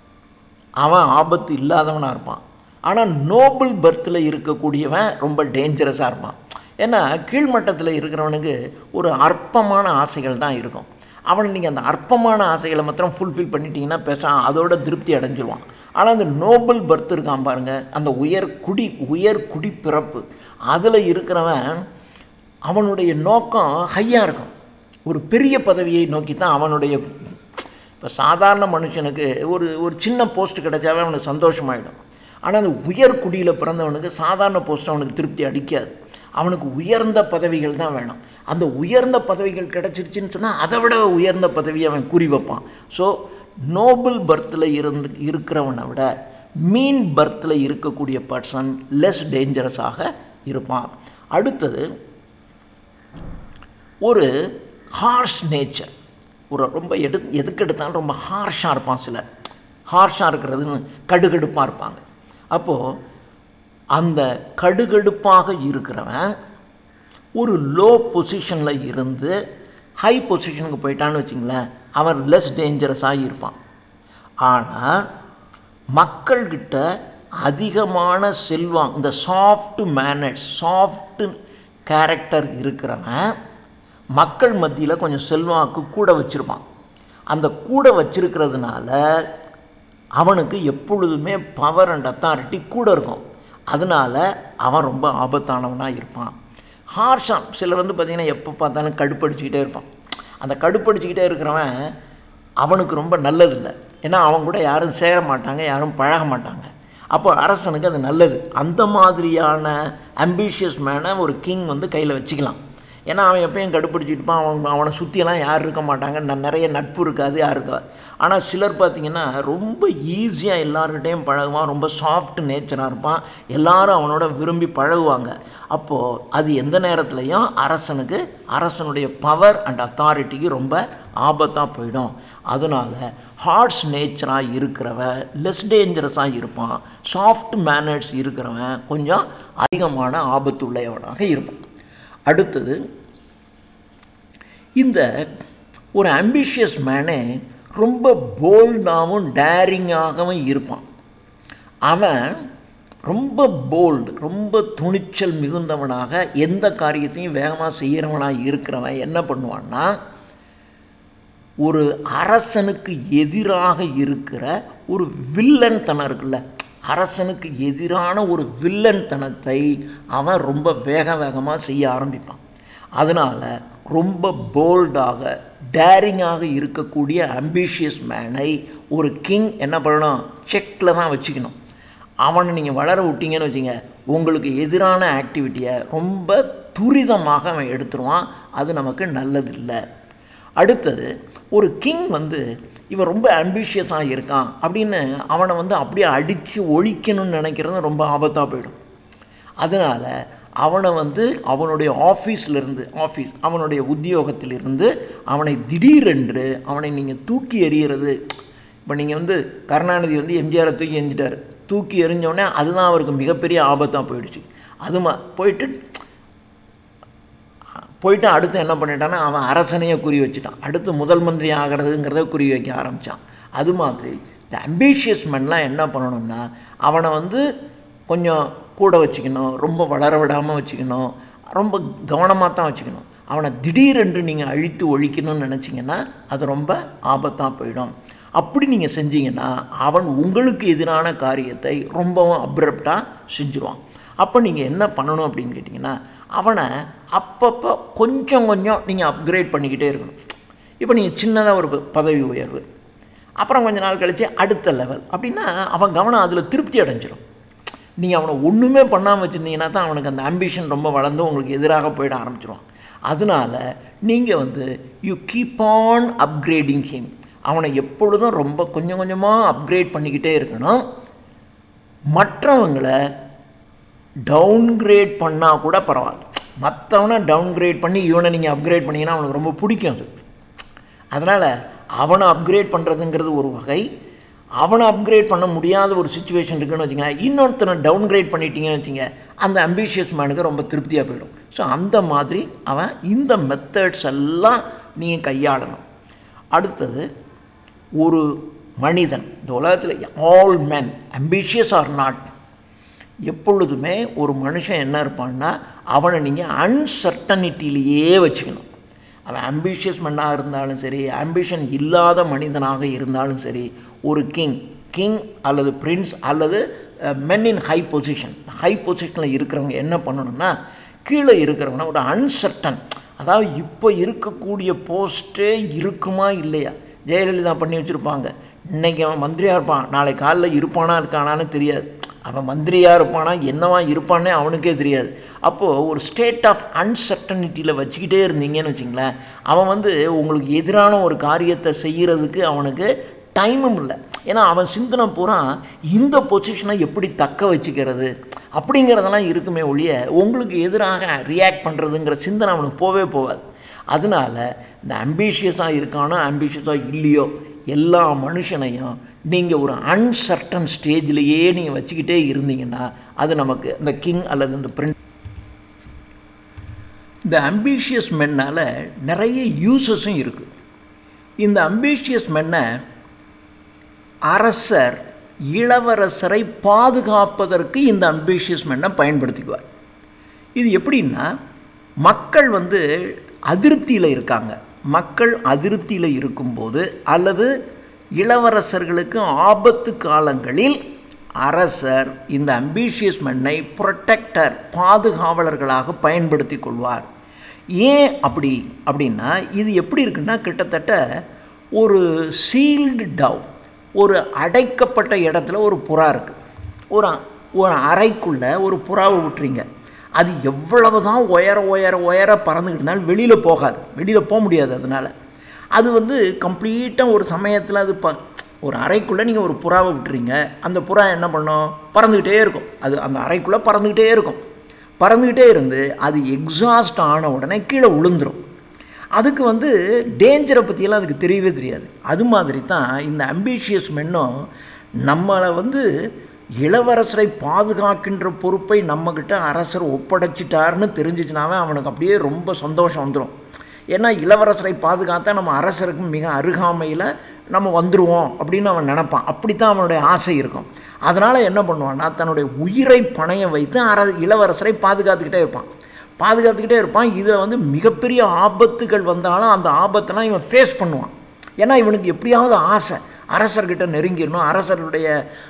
அவன் ஆபத்து இல்லாதவனாக இருப்பான் ஆனால் நோபல் பர்த்தில் இருக்கக்கூடியவன் ரொம்ப டேஞ்சரஸாக இருப்பான் ஏன்னா கீழ்மட்டத்தில் இருக்கிறவனுக்கு ஒரு அற்பமான ஆசைகள் தான் இருக்கும் அவனை நீங்கள் அந்த அற்பமான ஆசைகளை மாத்திரம் ஃபுல்ஃபில் பண்ணிட்டீங்கன்னா பேச அதோட திருப்தி அடைஞ்சிருவான் ஆனால் அந்த நோபல் பர்த் இருக்கான் பாருங்கள் அந்த உயர் குடி உயர் குடி பிறப்பு அதில் இருக்கிறவன் அவனுடைய நோக்கம் ஹையாக இருக்கும் ஒரு பெரிய பதவியை நோக்கி தான் அவனுடைய இப்போ சாதாரண மனுஷனுக்கு ஒரு ஒரு சின்ன போஸ்ட் கிடைச்சாவே அவனுக்கு சந்தோஷமாயிடும் ஆனால் அந்த உயர் குடியில் பிறந்தவனுக்கு சாதாரண போஸ்ட் அவனுக்கு திருப்தி அடிக்காது அவனுக்கு உயர்ந்த பதவிகள் தான் வேணும் அந்த உயர்ந்த பதவிகள் கிடச்சிருச்சுன்னு சொன்னால் அதை விட உயர்ந்த பதவியை அவன் குறி வைப்பான் ஸோ நோபல் பர்த்தில் இருந்து இருக்கிறவனை விட மீன் பர்த்தில் இருக்கக்கூடிய பர்சன் லெஸ் டேஞ்சரஸாக இருப்பான் அடுத்தது ஒரு ஹார்ஷ் நேச்சர் ஒரு ரொம்ப எடு எதுக்கு எடுத்தாலும் ரொம்ப ஹார்ஷாக இருப்பான் சிலர் ஹார்ஷாக இருக்கிறதுன்னு கடுகடுப்பாக இருப்பாங்க அப்போது அந்த கடுகடுப்பாக இருக்கிறவன் ஒரு லோ பொசிஷனில் இருந்து ஹை பொசிஷனுக்கு போயிட்டான்னு வச்சிங்களேன் அவன் லெஸ் டேஞ்சரஸாக இருப்பான் ஆனால் மக்கள்கிட்ட அதிகமான செல்வம் இந்த சாஃப்ட் மேனர்ஸ் சாஃப்ட் கேரக்டர் இருக்கிறவன் மக்கள் மத்தியில் கொஞ்சம் செல்வாக்கு கூட வச்சுருப்பான் அந்த கூட வச்சிருக்கிறதுனால அவனுக்கு எப்பொழுதுமே பவர் அண்ட் அத்தாரிட்டி கூட இருக்கும் அதனால் அவன் ரொம்ப ஆபத்தானவனாக இருப்பான் ஹார்ஷான் சிலர் வந்து பார்த்திங்கன்னா எப்போ பார்த்தாலும் கடுப்படிச்சுக்கிட்டே இருப்பான் அந்த கடுப்படிச்சுக்கிட்டே இருக்கிறவன் அவனுக்கு ரொம்ப நல்லதில்லை ஏன்னா அவன் கூட யாரும் சேர மாட்டாங்க யாரும் பழக மாட்டாங்க அப்போ அரசனுக்கு அது நல்லது அந்த மாதிரியான அம்பிஷியஸ் மேனை ஒரு கிங் வந்து கையில் வச்சுக்கலாம் ஏன்னா அவன் எப்பயும் கடுப்பிடிச்சிட்டு இருப்பான் அவன் அவனை சுற்றியெல்லாம் யாரும் இருக்க மாட்டாங்க ந- நிறைய நட்பு இருக்காது யாரும் இருக்காது ஆனால் சிலர் பார்த்திங்கன்னா ரொம்ப ஈஸியாக எல்லாருக்கிட்டையும் பழகுவான் ரொம்ப சாஃப்ட் நேச்சராக இருப்பான் எல்லாரும் அவனோட விரும்பி பழகுவாங்க அப்போது அது எந்த நேரத்துலையும் அரசனுக்கு அரசனுடைய பவர் அண்ட் அத்தாரிட்டிக்கு ரொம்ப ஆபத்தாக போயிடும் அதனால் ஹார்ட்ஸ் நேச்சராக இருக்கிறவன் லெஸ் டேஞ்சரஸாக இருப்பான் சாஃப்ட் மேனர்ஸ் இருக்கிறவன் கொஞ்சம் அதிகமான ஆபத்துள்ளவனாக இருப்பான் அடுத்தது இந்த ஒரு அம்பிஷியஸ் மேனே ரொம்ப போல்டாகவும் டேரிங்காகவும் இருப்பான் அவன் ரொம்ப போல்டு ரொம்ப துணிச்சல் மிகுந்தவனாக எந்த காரியத்தையும் வேகமாக செய்கிறவனாக இருக்கிறவன் என்ன பண்ணுவான்னா ஒரு அரசனுக்கு எதிராக இருக்கிற ஒரு வில்லன் தனம் இருக்குல்ல அரசனுக்கு எதிரான ஒரு வில்லன் தனத்தை அவன் ரொம்ப வேக வேகமாக செய்ய ஆரம்பிப்பான் அதனால் ரொம்ப போல்டாக டேரிங்காக இருக்கக்கூடிய அம்பிஷியஸ் மேனை ஒரு கிங் என்ன பண்ணணும் செக்கில் தான் வச்சுக்கணும் அவனை நீங்கள் வளர விட்டீங்கன்னு வச்சுங்க உங்களுக்கு எதிரான ஆக்டிவிட்டியை ரொம்ப துரிதமாக அவன் எடுத்துருவான் அது நமக்கு நல்லதில்லை அடுத்தது ஒரு கிங் வந்து இவன் ரொம்ப அம்பிஷியஸாக இருக்கான் அப்படின்னு அவனை வந்து அப்படியே அடித்து ஒழிக்கணும்னு நினைக்கிறது ரொம்ப ஆபத்தாக போயிடும் அதனால் அவனை வந்து அவனுடைய ஆஃபீஸ்லேருந்து ஆஃபீஸ் அவனுடைய உத்தியோகத்திலிருந்து அவனை திடீரென்று அவனை நீங்கள் தூக்கி எறிகிறது இப்போ நீங்கள் வந்து கருணாநிதி வந்து எம்ஜிஆரை தூக்கி எரிஞ்சிட்டார் தூக்கி எறிஞ்சோடனே அதுதான் அவருக்கு மிகப்பெரிய ஆபத்தாக போயிடுச்சு அது மா போயிட்டு போயிட்டு அடுத்து என்ன பண்ணிட்டான்னா அவன் அரசனையே குறி வச்சுட்டான் அடுத்து முதல் மந்திரி ஆகிறதுங்கிறத குறி வைக்க ஆரம்பித்தான் அது மாதிரி இந்த அம்பிஷியஸ் மென்லாம் என்ன பண்ணணும்னா அவனை வந்து கொஞ்சம் கூட வச்சுக்கணும் ரொம்ப வளர விடாமல் வச்சுக்கணும் ரொம்ப கவனமாக தான் வச்சுக்கணும் அவனை திடீரென்று நீங்கள் அழித்து ஒழிக்கணும்னு நினச்சிங்கன்னா அது ரொம்ப ஆபத்தாக போயிடும் அப்படி நீங்கள் செஞ்சீங்கன்னா அவன் உங்களுக்கு எதிரான காரியத்தை ரொம்பவும் அப்ரப்டாக செஞ்சுருவான் அப்போ நீங்கள் என்ன பண்ணணும் அப்படின்னு கேட்டிங்கன்னா அவனை அப்பப்போ கொஞ்சம் கொஞ்சம் நீங்கள் அப்கிரேட் பண்ணிக்கிட்டே இருக்கணும் இப்போ நீங்கள் சின்னதாக ஒரு ப- பதவி உயர்வு அப்புறம் கொஞ்ச நாள் கழித்து அடுத்த லெவல் அப்படின்னா அவன் கவனம் அதில் திருப்தி அடைஞ்சிரும் நீங்கள் அவனை ஒன்றுமே பண்ணாமல் வச்சுருந்தீங்கன்னா தான் அவனுக்கு அந்த ஆம்பிஷன் ரொம்ப வளர்ந்து உங்களுக்கு எதிராக போயிட ஆரம்பிச்சிருவான் அதனால் நீங்கள் வந்து you keep on upgrading him அவனை எப்பொழுதும் ரொம்ப கொஞ்சம் கொஞ்சமாக அப்கிரேட் பண்ணிக்கிட்டே இருக்கணும் மற்றவங்களை டவுன்கிரேட் பண்ணால் கூட பரவாயில்ல மற்றவனை டவுன்கிரேட் பண்ணி இவனை நீங்கள் அப்கிரேட் பண்ணீங்கன்னா அவனுக்கு ரொம்ப பிடிக்கும் அது அதனால் அவனை அப்கிரேட் பண்ணுறதுங்கிறது ஒரு வகை அவனை அப்கிரேட் பண்ண முடியாத ஒரு சுச்சுவேஷன் இருக்குன்னு வச்சுங்க இன்னொருத்தனை டவுன்கிரேட் பண்ணிட்டீங்கன்னு வச்சுங்க அந்த அம்பிஷியஸ் மேனுக்கு ரொம்ப திருப்தியாக போயிடும் ஸோ அந்த மாதிரி அவன் இந்த மெத்தட்ஸ் எல்லாம் நீங்கள் கையாளணும் அடுத்தது ஒரு மனிதன் இந்த உலகத்தில் all men ambitious are not எப்பொழுதுமே ஒரு மனுஷன் என்ன இருப்பான்னா அவனை நீங்கள் அன்சர்டனிட்டிலேயே வச்சுக்கணும் அவன் அம்பிஷியஸ் மண்ணாக இருந்தாலும் சரி ஆம்பிஷன் இல்லாத மனிதனாக இருந்தாலும் சரி ஒரு கிங் கிங் அல்லது பிரின்ஸ் அல்லது men in high position high பொசிஷனில் இருக்கிறவங்க என்ன பண்ணணும்னா கீழே இருக்கிறவன ஒரு அன்சர்டன் அதாவது இப்போ இருக்கக்கூடிய போஸ்ட்டே இருக்குமா இல்லையா ஜெயலலிதா பண்ணி வச்சுருப்பாங்க இன்னைக்கு அவன் மந்திரியாக இருப்பான் நாளை காலைல இருப்பானா இருக்கானான்னு தெரியாது அவன் மந்திரியாக இருப்பானா என்னவா இருப்பானே அவனுக்கே தெரியாது அப்போது ஒரு ஸ்டேட் ஆஃப் அன்சர்டனிட்டியில் வச்சுக்கிட்டே இருந்தீங்கன்னு வச்சிங்களேன் அவன் வந்து உங்களுக்கு எதிரான ஒரு காரியத்தை செய்கிறதுக்கு அவனுக்கு டைமும் இல்லை ஏன்னா அவன் சிந்தனை பூரா இந்த பொசிஷனை எப்படி தக்க வச்சுக்கிறது அப்படிங்கிறதெல்லாம் இருக்குமே ஒழிய உங்களுக்கு எதிராக ரியாக்ட் பண்ணுறதுங்கிற சிந்தனை அவனுக்கு போவே போகாது அதனால் இந்த அம்பிஷியஸாக இருக்கானோ அம்பிஷியஸாக இல்லையோ எல்லா மனுஷனையும் நீங்கள் ஒரு அன்சர்டன் ஸ்டேஜ்லேயே நீங்கள் வச்சுக்கிட்டே இருந்தீங்கன்னா அது நமக்கு இந்த கிங் அல்லது இந்த பிரிண்ட் இந்த அம்பிஷியஸ் மென்னால் நிறைய யூசஸும் இருக்குது இந்த அம்பிஷியஸ் மென்னை அரசர் இளவரசரை பாதுகாப்பதற்கு இந்த அம்பிஷியஸ் மென்னை பயன்படுத்திக்குவார் இது எப்படின்னா மக்கள் வந்து அதிருப்தியில் இருக்காங்க மக்கள் அதிருப்தியில் இருக்கும்போது அல்லது இளவரசர்களுக்கு ஆபத்து காலங்களில் அரசர் இந்த அம்பிஷியஸ் மென்னை ப்ரொட்டக்டர் பாதுகாவலர்களாக பயன்படுத்தி கொள்வார் ஏன் அப்படி அப்படின்னா இது எப்படி இருக்குன்னா கிட்டத்தட்ட ஒரு சீல்டு டவ் ஒரு அடைக்கப்பட்ட இடத்துல ஒரு புறா இருக்குது ஒரு ஒரு அறைக்குள்ளே ஒரு புறாவை விட்டுறீங்க அது எவ்வளவு தான் உயர உயர உயர பறந்துக்கிட்டனாலும் வெளியில் போகாது வெளியில் போக முடியாது அதனால் அது வந்து கம்ப்ளீட்டாக ஒரு சமயத்தில் அது ப ஒரு அறைக்குள்ளே நீங்கள் ஒரு புறாவை விட்டுறீங்க அந்த புறா என்ன பண்ணும் பறந்துக்கிட்டே இருக்கும் அது அந்த அறைக்குள்ளே பறந்துக்கிட்டே இருக்கும் பறந்துக்கிட்டே இருந்து அது எக்ஸாஸ்ட் ஆன உடனே கீழே விழுந்துடும் அதுக்கு வந்து டேஞ்சரை பற்றியெல்லாம் அதுக்கு தெரியவே தெரியாது அது மாதிரி தான் இந்த அம்பிஷியஸ் மென்னும் நம்மளை வந்து இளவரசரை பாதுகாக்கின்ற பொறுப்பை நம்மக்கிட்ட அரசர் ஒப்படைச்சிட்டாருன்னு தெரிஞ்சிச்சுனாவே அவனுக்கு அப்படியே ரொம்ப சந்தோஷம் வந்துடும் ஏன்னா இளவரசரை பாதுகாத்தா நம்ம அரசருக்கு மிக அருகாமையில் நம்ம வந்துடுவோம் அப்படின்னு அவன் நினப்பான் அப்படித்தான் அவனுடைய ஆசை இருக்கும் அதனால் என்ன பண்ணுவான்னா தன்னுடைய உயிரை பணையம் வைத்து அர இளவரசரை பாதுகாத்துக்கிட்டே இருப்பான் பாதுகாத்துக்கிட்டே இருப்பான் இதை வந்து மிகப்பெரிய ஆபத்துகள் வந்தாலும் அந்த ஆபத்தெல்லாம் இவன் ஃபேஸ் பண்ணுவான் ஏன்னா இவனுக்கு எப்படியாவது ஆசை அரசர்கிட்ட நெருங்கிடணும் அரசருடைய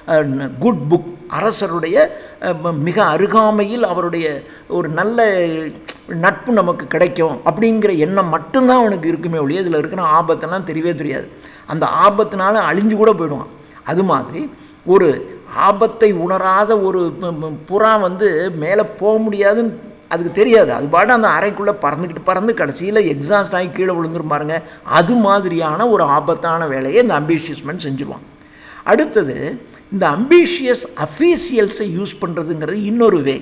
குட் புக் அரசருடைய மிக அருகாமையில் அவருடைய ஒரு நல்ல நட்பு நமக்கு கிடைக்கும் அப்படிங்கிற எண்ணம் மட்டும்தான் அவனுக்கு இருக்குமே ஒழிய இதில் இருக்கிற ஆபத்தெல்லாம் தெரியவே தெரியாது அந்த ஆபத்தினால அழிஞ்சு கூட போயிடுவான் அது மாதிரி ஒரு ஆபத்தை உணராத ஒரு புறா வந்து மேலே போக முடியாதுன்னு அதுக்கு தெரியாது அது பாட்டு அந்த அறைக்குள்ளே பறந்துக்கிட்டு பறந்து கடைசியில் எக்ஸாஸ்ட் ஆகி கீழே விழுந்துரும் பாருங்க அது மாதிரியான ஒரு ஆபத்தான வேலையை இந்த அம்பிஷியஸ்மெண்ட் செஞ்சுருவான் அடுத்தது இந்த அம்பிஷியஸ் அஃபீஷியல்ஸை யூஸ் பண்ணுறதுங்கிறது இன்னொரு வே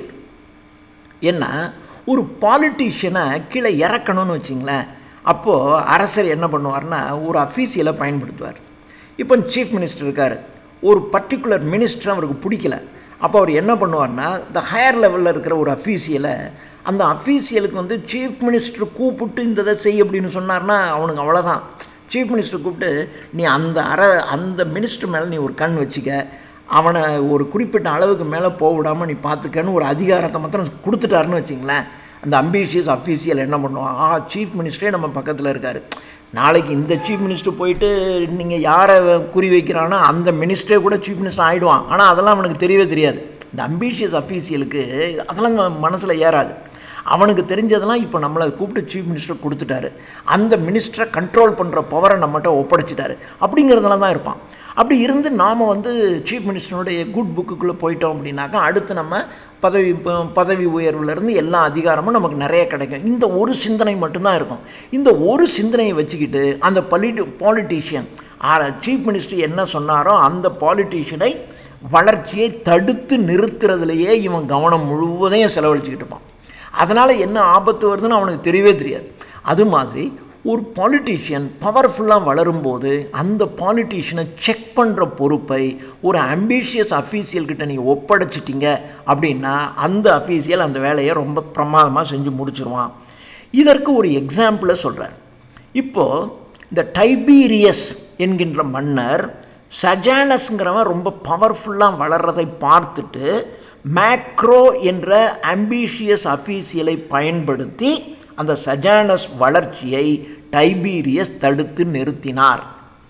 என்ன ஒரு பாலிட்டிஷியனை கீழே இறக்கணும்னு வச்சிங்களேன் அப்போது அரசர் என்ன பண்ணுவார்னா ஒரு அஃபீஷியலை பயன்படுத்துவார் இப்போ சீஃப் மினிஸ்டர் இருக்கார் ஒரு பர்டிகுலர் மினிஸ்டர் அவருக்கு பிடிக்கல அப்போ அவர் என்ன பண்ணுவார்னா இந்த ஹையர் லெவலில் இருக்கிற ஒரு அஃபீஷியலை அந்த அஃபீஷியலுக்கு வந்து சீஃப் மினிஸ்டர் கூப்பிட்டு இந்த இதை செய் அப்படின்னு சொன்னார்னா அவனுக்கு அவ்வளோதான் சீஃப் மினிஸ்டர் கூப்பிட்டு நீ அந்த அற அந்த மினிஸ்டர் மேலே நீ ஒரு கண் வச்சுக்க அவனை ஒரு குறிப்பிட்ட அளவுக்கு மேலே போக விடாமல் நீ பார்த்துக்கன்னு ஒரு அதிகாரத்தை மாத்திரம் கொடுத்துட்டாருன்னு வச்சிங்களேன் அந்த அம்பிஷியஸ் அஃபீஷியல் என்ன பண்ணுவான் ஆ சீஃப் மினிஸ்டரே நம்ம பக்கத்தில் இருக்கார் நாளைக்கு இந்த சீஃப் மினிஸ்டர் போயிட்டு நீங்கள் யாரை குறி வைக்கிறானோ அந்த மினிஸ்டரே கூட சீஃப் மினிஸ்டர் ஆகிடுவான் ஆனால் அதெல்லாம் அவனுக்கு தெரியவே தெரியாது இந்த அம்பிஷியஸ் அஃபீஷியலுக்கு அதெல்லாம் மனசில் ஏறாது அவனுக்கு தெரிஞ்சதெல்லாம் இப்போ நம்மளை கூப்பிட்டு சீஃப் மினிஸ்டர் கொடுத்துட்டாரு அந்த மினிஸ்டரை கண்ட்ரோல் பண்ணுற பவரை நம்மகிட்ட ஒப்படைச்சிட்டாரு அப்படிங்கிறதுல தான் இருப்பான் அப்படி இருந்து நாம் வந்து சீஃப் மினிஸ்டருடைய குட் புக்குக்குள்ளே போயிட்டோம் அப்படின்னாக்கா அடுத்து நம்ம பதவி பதவி உயர்வுலேருந்து எல்லா அதிகாரமும் நமக்கு நிறைய கிடைக்கும் இந்த ஒரு சிந்தனை மட்டும்தான் இருக்கும் இந்த ஒரு சிந்தனையை வச்சுக்கிட்டு அந்த பலிட்டி பாலிட்டிஷியன் சீஃப் மினிஸ்டர் என்ன சொன்னாரோ அந்த பாலிட்டிஷியனை வளர்ச்சியை தடுத்து நிறுத்துறதுலையே இவன் கவனம் முழுவதையும் செலவழிச்சுக்கிட்டு இருப்பான் அதனால் என்ன ஆபத்து வருதுன்னு அவனுக்கு தெரியவே தெரியாது அது மாதிரி ஒரு பாலிட்டிஷியன் பவர்ஃபுல்லாக வளரும்போது அந்த பாலிட்டிஷியனை செக் பண்ணுற பொறுப்பை ஒரு அம்பிஷியஸ் அஃபீஷியல்கிட்ட நீங்கள் ஒப்படைச்சிட்டிங்க அப்படின்னா அந்த அஃபீஷியல் அந்த வேலையை ரொம்ப பிரமாதமாக செஞ்சு முடிச்சிருவான் இதற்கு ஒரு எக்ஸாம்பிளை சொல்கிறார் இப்போது இந்த டைபீரியஸ் என்கின்ற மன்னர் சஜானஸ்ங்கிறவன் ரொம்ப பவர்ஃபுல்லாக வளர்றதை பார்த்துட்டு மேக்ரோ என்ற அம்பிஷியஸ் அஃபீஷியலை பயன்படுத்தி அந்த சஜானஸ் வளர்ச்சியை டைபீரியஸ் தடுத்து நிறுத்தினார்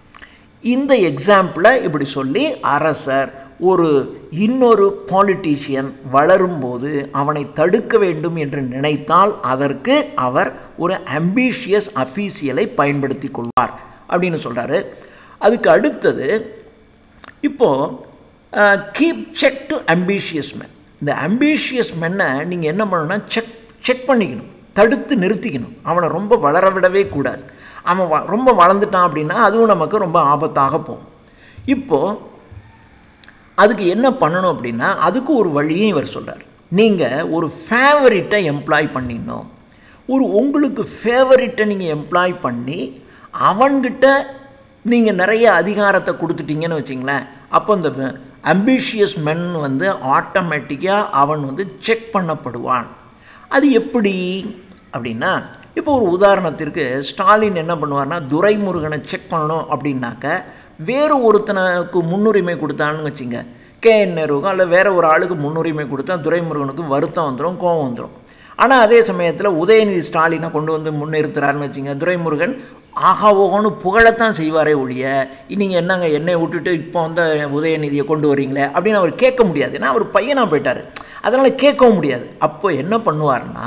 இந்த எக்ஸாம்பிளை இப்படி சொல்லி அரசர் ஒரு இன்னொரு பாலிட்டிஷியன் வளரும்போது அவனை தடுக்க வேண்டும் என்று நினைத்தால் அதற்கு அவர் ஒரு அம்பிஷியஸ் அஃபீஷியலை பயன்படுத்தி கொள்வார் அப்படின்னு சொல்கிறாரு அதுக்கு அடுத்தது இப்போது keep check to ambitious man இந்த அம்பிஷியஸ் மென்னை நீங்கள் என்ன பண்ணணும்னா செக் செக் பண்ணிக்கணும் தடுத்து நிறுத்திக்கணும் அவனை ரொம்ப வளர விடவே கூடாது அவன் வ ரொம்ப வளர்ந்துட்டான் அப்படின்னா அதுவும் நமக்கு ரொம்ப ஆபத்தாக போகும் இப்போது அதுக்கு என்ன பண்ணணும் அப்படின்னா அதுக்கு ஒரு வழியும் இவர் சொல்கிறார் நீங்கள் ஒரு ஃபேவரிட்டை எம்ப்ளாய் பண்ணிடணும் ஒரு உங்களுக்கு ஃபேவரிட்டை நீங்கள் எம்ப்ளாய் பண்ணி அவன்கிட்ட நீங்கள் நிறைய அதிகாரத்தை கொடுத்துட்டீங்கன்னு வச்சிங்களேன் அப்போ இந்த அம்பிஷியஸ் மென் வந்து ஆட்டோமேட்டிக்காக அவன் வந்து செக் பண்ணப்படுவான் அது எப்படி அப்படின்னா இப்போ ஒரு உதாரணத்திற்கு ஸ்டாலின் என்ன பண்ணுவார்னா துரைமுருகனை செக் பண்ணணும் அப்படின்னாக்க வேறு ஒருத்தனுக்கு முன்னுரிமை கொடுத்தான்னு வச்சுங்க கே என் நேருக்கும் அல்ல வேற ஒரு ஆளுக்கு முன்னுரிமை கொடுத்தா துரைமுருகனுக்கு வருத்தம் வந்துடும் கோவம் வந்துடும் ஆனால் அதே சமயத்தில் உதயநிதி ஸ்டாலினை கொண்டு வந்து முன்னிறுத்துறாருன்னு வச்சுங்க துரைமுருகன் ஆஹா ஓகோன்னு புகழத்தான் செய்வாரே ஒழிய நீங்கள் என்னங்க என்னை விட்டுட்டு இப்போ வந்து உதயநிதியை கொண்டு வரீங்களே அப்படின்னு அவர் கேட்க முடியாது ஏன்னா அவர் பையனாக போயிட்டார் அதனால் கேட்கவும் முடியாது அப்போ என்ன பண்ணுவார்னா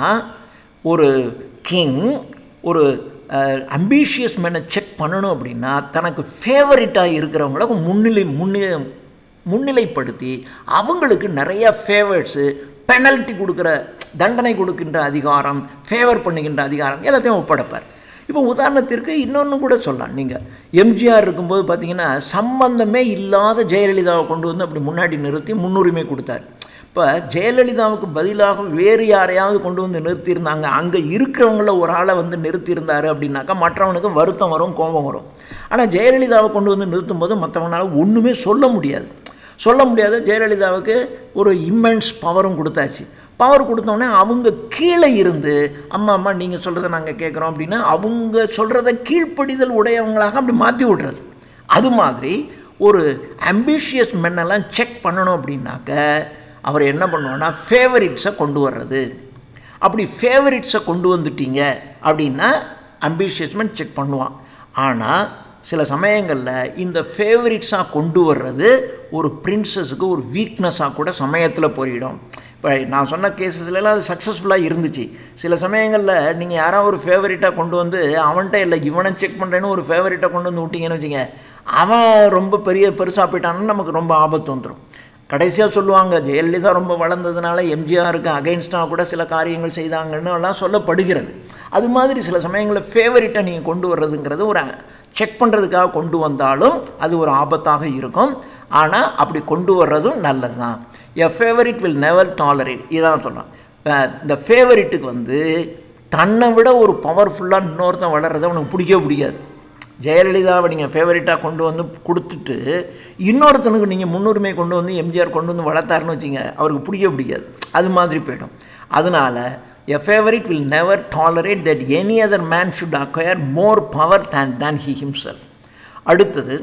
ஒரு கிங் ஒரு அம்பிஷியஸ் மேனை செக் பண்ணணும் அப்படின்னா தனக்கு ஃபேவரட்டாக இருக்கிறவங்கள முன்னிலை முன்னி முன்னிலைப்படுத்தி அவங்களுக்கு நிறைய ஃபேவர்ஸு பெனல்ட்டி கொடுக்குற தண்டனை கொடுக்கின்ற அதிகாரம் ஃபேவர் பண்ணுகின்ற அதிகாரம் எல்லாத்தையும் ஒப்படைப்பார் இப்போ உதாரணத்திற்கு இன்னொன்று கூட சொல்லலாம் நீங்கள் எம்ஜிஆர் இருக்கும்போது பார்த்தீங்கன்னா சம்பந்தமே இல்லாத ஜெயலலிதாவை கொண்டு வந்து அப்படி முன்னாடி நிறுத்தி முன்னுரிமை கொடுத்தார் இப்போ ஜெயலலிதாவுக்கு பதிலாக வேறு யாரையாவது கொண்டு வந்து நிறுத்தியிருந்தாங்க அங்கே இருக்கிறவங்கள ஒரு ஆளை வந்து நிறுத்தியிருந்தாரு அப்படின்னாக்கா மற்றவனுக்கு வருத்தம் வரும் கோபம் வரும் ஆனால் ஜெயலலிதாவை கொண்டு வந்து நிறுத்தும் போது மற்றவங்களால ஒன்றுமே சொல்ல முடியாது சொல்ல முடியாத ஜெயலலிதாவுக்கு ஒரு இம்மென்ஸ் பவரும் கொடுத்தாச்சு பவர் கொடுத்தோடனே அவங்க கீழே இருந்து அம்மா அம்மா நீங்கள் சொல்கிறத நாங்கள் கேட்குறோம் அப்படின்னா அவங்க சொல்கிறத கீழ்ப்படிதல் உடையவங்களாக அப்படி மாற்றி விட்றது அது மாதிரி ஒரு அம்பிஷியஸ் மென்னெல்லாம் செக் பண்ணணும் அப்படின்னாக்க அவர் என்ன பண்ணுவார்னா ஃபேவரிட்ஸை கொண்டு வர்றது அப்படி ஃபேவரிட்ஸை கொண்டு வந்துட்டீங்க அப்படின்னா அம்பிஷியஸ் மென் செக் பண்ணுவான் ஆனால் சில சமயங்களில் இந்த ஃபேவரிட்ஸாக கொண்டு வர்றது ஒரு பிரின்சஸுக்கு ஒரு வீக்னஸாக கூட சமயத்தில் போயிடும் இப்போ நான் சொன்ன கேசஸ்லாம் அது சக்ஸஸ்ஃபுல்லாக இருந்துச்சு சில சமயங்களில் நீங்கள் யாராவது ஒரு ஃபேவரிட்டாக கொண்டு வந்து அவன்கிட்ட இல்லை இவனை செக் பண்ணுறேன்னு ஒரு ஃபேவரிட்டாக கொண்டு வந்து விட்டீங்கன்னு வச்சுங்க அவன் ரொம்ப பெரிய பெருசாக போயிட்டான்னு நமக்கு ரொம்ப ஆபத்து வந்துடும் கடைசியாக சொல்லுவாங்க ஜெயலலிதா ரொம்ப வளர்ந்ததுனால எம்ஜிஆருக்கு அகைன்ஸ்டாக கூட சில காரியங்கள் செய்தாங்கன்னு எல்லாம் சொல்லப்படுகிறது அது மாதிரி சில சமயங்களில் ஃபேவரிட்டை நீங்கள் கொண்டு வர்றதுங்கிறது ஒரு செக் பண்ணுறதுக்காக கொண்டு வந்தாலும் அது ஒரு ஆபத்தாக இருக்கும் ஆனால் அப்படி கொண்டு வர்றதும் நல்லது தான் a favourite will never tolerate இதான் சொன்னான் இந்த ஃபேவரிட்டுக்கு வந்து தன்னை விட ஒரு பவர்ஃபுல்லாக இன்னொருத்தன் வளர்றதை அவனுக்கு பிடிக்கவே பிடிக்காது ஜெயலலிதாவை நீங்கள் ஃபேவரட்டாக கொண்டு வந்து கொடுத்துட்டு இன்னொருத்தனுக்கு நீங்கள் முன்னுரிமை கொண்டு வந்து எம்ஜிஆர் கொண்டு வந்து வளர்த்தாருன்னு வச்சிங்க அவருக்கு பிடிக்க பிடிக்காது அது மாதிரி போயிடும் அதனால் a favourite will never tolerate that any other man should acquire more power than than he himself அடுத்தது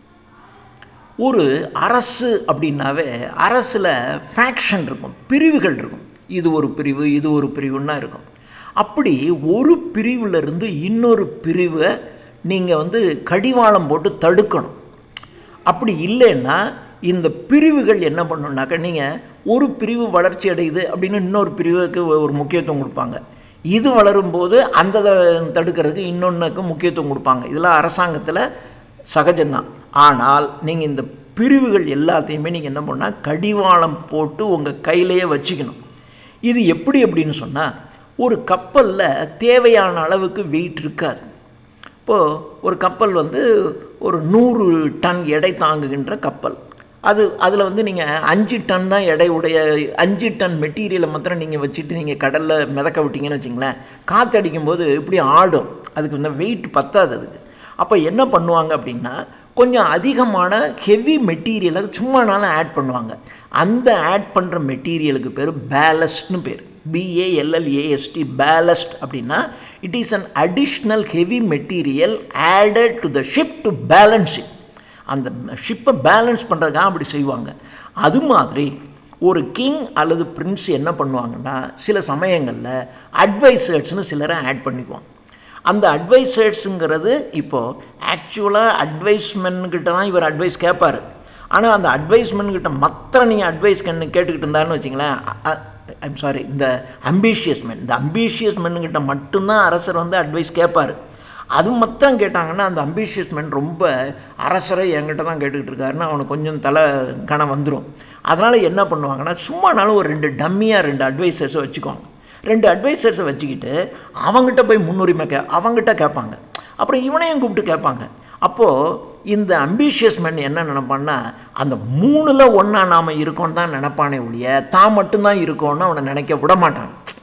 ஒரு அரசு அப்படின்னாவே அரசில் ஃபேக்ஷன் இருக்கும் பிரிவுகள் இருக்கும் இது ஒரு பிரிவு இது ஒரு பிரிவுன்னா இருக்கும் அப்படி ஒரு பிரிவிலிருந்து இன்னொரு பிரிவை நீங்கள் வந்து கடிவாளம் போட்டு தடுக்கணும் அப்படி இல்லைன்னா இந்த பிரிவுகள் என்ன பண்ணணுன்னாக்கா நீங்கள் ஒரு பிரிவு வளர்ச்சி அடையுது அப்படின்னு இன்னொரு பிரிவுக்கு ஒரு முக்கியத்துவம் கொடுப்பாங்க இது வளரும்போது அந்த தடுக்கிறதுக்கு இன்னொன்றுக்கு முக்கியத்துவம் கொடுப்பாங்க இதெல்லாம் அரசாங்கத்தில் சகஜம்தான் ஆனால் நீங்கள் இந்த பிரிவுகள் எல்லாத்தையுமே நீங்கள் என்ன பண்ணால் கடிவாளம் போட்டு உங்கள் கையிலேயே வச்சுக்கணும் இது எப்படி அப்படின்னு சொன்னால் ஒரு கப்பலில் தேவையான அளவுக்கு வெயிட் இருக்காது இப்போது ஒரு கப்பல் வந்து ஒரு நூறு டன் எடை தாங்குகின்ற கப்பல் அது அதில் வந்து நீங்கள் அஞ்சு டன் தான் எடை உடைய அஞ்சு டன் மெட்டீரியலை மாத்திரம் நீங்கள் வச்சுட்டு நீங்கள் கடலில் மிதக்க விட்டீங்கன்னு வச்சிங்களேன் காற்றடிக்கும் போது இப்படி ஆடும் அதுக்கு இந்த வெயிட் பத்தாது அதுக்கு அப்போ என்ன பண்ணுவாங்க அப்படின்னா கொஞ்சம் அதிகமான ஹெவி மெட்டீரியலை சும்மானாலும் ஆட் பண்ணுவாங்க அந்த ஆட் பண்ணுற மெட்டீரியலுக்கு பேர் பேலஸ்ட்னு பேர் பிஏஎல்எல்ஏஎஸ்டி பேலஸ்ட் அப்படின்னா it is an additional heavy material added to the ship to balance it அந்த ஷிப்பை பேலன்ஸ் பண்ணுறதுக்காக அப்படி செய்வாங்க அது மாதிரி ஒரு கிங் அல்லது பிரின்ஸ் என்ன பண்ணுவாங்கன்னா சில சமயங்களில் அட்வைசர்ஸ்னு சிலரை ஆட் பண்ணிக்குவாங்க அந்த அட்வைசர்ஸுங்கிறது இப்போது ஆக்சுவலாக அட்வைஸ்மென்கிட்ட தான் இவர் அட்வைஸ் கேட்பார் ஆனால் அந்த அட்வைஸ்மென்கிட்ட மாத்திரம் நீங்கள் அட்வைஸ் கண்ணு கேட்டுக்கிட்டு இருந்தாருன்னு வச்சிங்களேன் ஐம் சாரி இந்த அம்பிஷியஸ் மென் இந்த அம்பிஷியஸ் மென்னுக்கிட்ட மட்டும்தான் அரசர் வந்து அட்வைஸ் கேட்பார் அது மாத்திரம் கேட்டாங்கன்னா அந்த அம்பிஷியஸ் மென் ரொம்ப அரசரை என்கிட்ட தான் கேட்டுக்கிட்டு இருக்காருன்னு அவனுக்கு கொஞ்சம் தலை கணம் வந்துடும் அதனால் என்ன பண்ணுவாங்கன்னா சும்மானாலும் ஒரு ரெண்டு டம்மியாக ரெண்டு அட்வைசர்ஸை வச்சுக்குவாங்க ரெண்டு அட்வைசர்ஸை வச்சுக்கிட்டு அவங்ககிட்ட போய் முன்னுரிமை கே அவங்ககிட்ட கேட்பாங்க அப்புறம் இவனையும் கூப்பிட்டு கேட்பாங்க அப்போது இந்த அம்பிஷியஸ் மேன் என்ன நினைப்பான்னா அந்த மூணில் ஒன்றா நாம் இருக்கோன்னு தான் நினைப்பானே ஒழிய தான் மட்டும்தான் இருக்கோன்னு அவனை நினைக்க விட மாட்டான்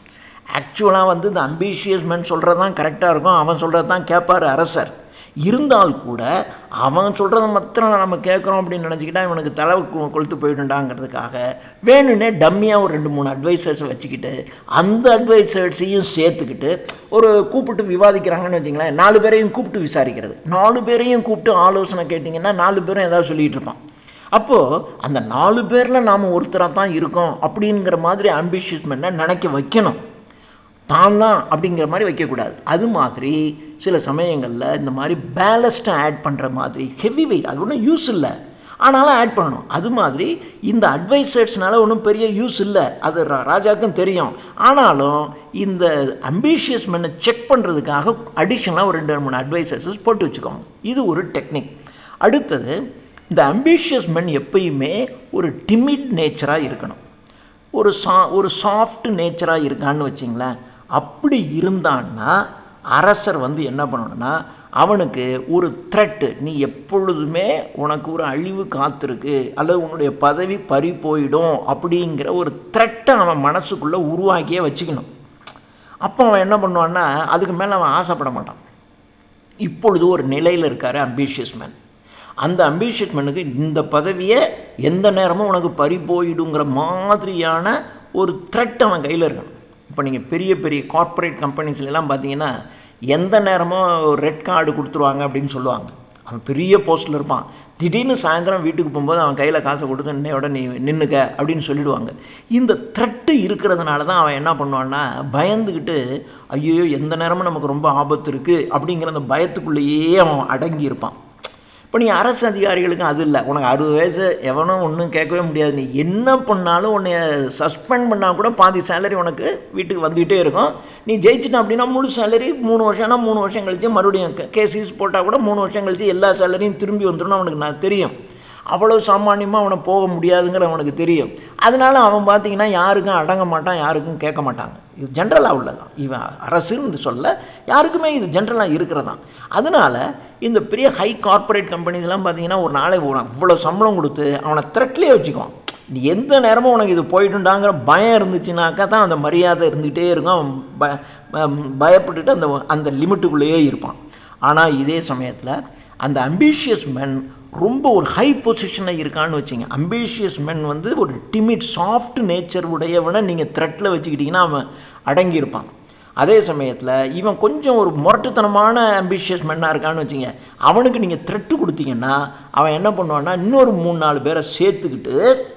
ஆக்சுவலாக வந்து இந்த அம்பிஷியஸ் மேன் சொல்கிறது தான் கரெக்டாக இருக்கும் அவன் சொல்கிறது தான் கேட்பார் அரசர் இருந்தால் கூட அவன் சொல்கிறத மாத்திரம் நம்ம கேட்குறோம் அப்படின்னு நினச்சிக்கிட்டா இவனுக்கு தலை கொ- கொளுத்து போயிட்டுண்டாங்கிறதுக்காக வேணும்னே டம்மியாக ஒரு ரெண்டு மூணு அட்வைசர்ஸை வச்சுக்கிட்டு அந்த அட்வைசர்ஸையும் சேர்த்துக்கிட்டு ஒரு கூப்பிட்டு விவாதிக்கிறாங்கன்னு வச்சுங்களேன் நாலு பேரையும் கூப்பிட்டு விசாரிக்கிறது நாலு பேரையும் கூப்பிட்டு ஆலோசனை கேட்டிங்கன்னா நாலு பேரும் ஏதாவது சொல்லிகிட்டு இருப்பான் அப்போது அந்த நாலு பேரில் நாம் ஒருத்தராக தான் இருக்கோம் அப்படிங்கிற மாதிரி ஆம்பிஷியஸ் மேனை நினைக்க வைக்கணும் தான் தான் அப்படிங்கிற மாதிரி வைக்கக்கூடாது அது மாதிரி சில சமயங்களில் இந்த மாதிரி பேலஸ்ட்டை ஆட் பண்ணுற மாதிரி ஹெவி வெயிட் அது ஒன்றும் யூஸ் இல்லை ஆனாலும் ஆட் பண்ணணும் அது மாதிரி இந்த அட்வைசர்ஸ்னால ஒன்றும் பெரிய யூஸ் இல்லை அது ரா- ராஜாவுக்கும் தெரியும் ஆனாலும் இந்த அம்பிஷியஸ் மென்னை செக் பண்ணுறதுக்காக அடிஷ்னலாக ஒரு ரெண்டு மூணு அட்வைசர்ஸஸ் போட்டு வச்சுக்கோங்க இது ஒரு டெக்னிக் அடுத்தது இந்த அம்பிஷியஸ் மென் எப்பயுமே ஒரு டிமிட் நேச்சராக இருக்கணும் ஒரு சா ஒரு சாஃப்ட் நேச்சராக இருக்கான்னு வச்சிங்களேன் அப்படி இருந்தான்னா அரசர் வந்து என்ன பண்ணணும்னா அவனுக்கு ஒரு த்ரெட்டு நீ எப்பொழுதுமே உனக்கு ஒரு அழிவு காத்திருக்கு அல்லது உன்னுடைய பதவி பறி போயிடும் அப்படிங்கிற ஒரு த்ரெட்டை அவன் மனசுக்குள்ளே உருவாக்கியே வச்சுக்கணும் அப்போ அவன் என்ன பண்ணுவான்னா அதுக்கு மேலே அவன் ஆசைப்பட மாட்டான் இப்பொழுது ஒரு நிலையில் இருக்கார் அம்பிஷியஸ் மேன் அந்த அம்பிஷியஸ் மேனுக்கு இந்த பதவியை எந்த நேரமும் உனக்கு பறி போயிடுங்கிற மாதிரியான ஒரு த்ரெட் அவன் கையில் இருக்கணும் இப்போ நீங்கள் பெரிய பெரிய கார்ப்பரேட் கம்பெனிஸ்லாம் பார்த்தீங்கன்னா எந்த நேரமும் ரெட் கார்டு கொடுத்துருவாங்க அப்படின்னு சொல்லுவாங்க அவன் பெரிய போஸ்ட்டில் இருப்பான் திடீர்னு சாயந்தரம் வீட்டுக்கு போகும்போது அவன் கையில் காசை கொடுத்து இன்னையோட நீ நின்னுக்க அப்படின்னு சொல்லிடுவாங்க இந்த த்ரெட்டு இருக்கிறதுனால தான் அவன் என்ன பண்ணுவான்னா பயந்துக்கிட்டு ஐயோ எந்த நேரமும் நமக்கு ரொம்ப ஆபத்து இருக்குது அப்படிங்கிற அந்த பயத்துக்குள்ளேயே அவன் அடங்கி இருப்பான் இப்போ நீ அரசு அதிகாரிகளுக்கும் அது இல்லை உனக்கு அறுபது வயசு எவனும் ஒன்றும் கேட்கவே முடியாது நீ என்ன பண்ணாலும் உன்னை சஸ்பெண்ட் பண்ணால் கூட பாதி சேலரி உனக்கு வீட்டுக்கு வந்துகிட்டே இருக்கும் நீ ஜெயிச்சிட்ட அப்படின்னா முழு சேலரி மூணு வருஷம்னா மூணு வருஷம் கழிச்சு மறுபடியும் கேசிஸ் போட்டால் கூட மூணு வருஷம் கழிச்சு எல்லா சேலரியும் திரும்பி வந்துடும் அவனுக்கு நான் தெரியும் அவ்வளோ சாமானியமாக அவனை போக முடியாதுங்கிற அவனுக்கு தெரியும் அதனால அவன் பார்த்தீங்கன்னா யாருக்கும் அடங்க மாட்டான் யாருக்கும் கேட்க மாட்டாங்க இது ஜென்ரலாக உள்ளதான் இவன் அரசுன்னு சொல்ல யாருக்குமே இது ஜென்ரலாக இருக்கிறதான் அதனால இந்த பெரிய ஹை கார்ப்பரேட் கம்பெனிஸ்லாம் பார்த்தீங்கன்னா ஒரு நாளை இவ்வளோ சம்பளம் கொடுத்து அவனை த்ரெட்லேயே வச்சுக்குவான் நீ எந்த நேரமும் உனக்கு இது போயிட்டுண்டாங்கிற பயம் இருந்துச்சுனாக்கா தான் அந்த மரியாதை இருந்துகிட்டே இருக்கும் அவன் ப ப- பயப்பட்டுட்டு அந்த அந்த லிமிட்டுக்குள்ளேயே இருப்பான் ஆனால் இதே சமயத்தில் அந்த அம்பிஷியஸ் men ரொம்ப ஒரு ஹை பொசிஷனில் இருக்கான்னு வச்சுங்க அம்பிஷியஸ் men வந்து ஒரு டிமிட் சாஃப்ட் நேச்சர் உடையவனை நீங்கள் த்ரெட்டில் வச்சுக்கிட்டிங்கன்னா அவன் அடங்கியிருப்பான் அதே சமயத்தில் இவன் கொஞ்சம் ஒரு முரட்டுத்தனமான அம்பிஷியஸ் மென்னாக இருக்கான்னு வச்சுங்க அவனுக்கு நீங்கள் த்ரெட்டு கொடுத்தீங்கன்னா அவன் என்ன பண்ணுவான்னா இன்னொரு மூணு நாலு பேரை சேர்த்துக்கிட்டு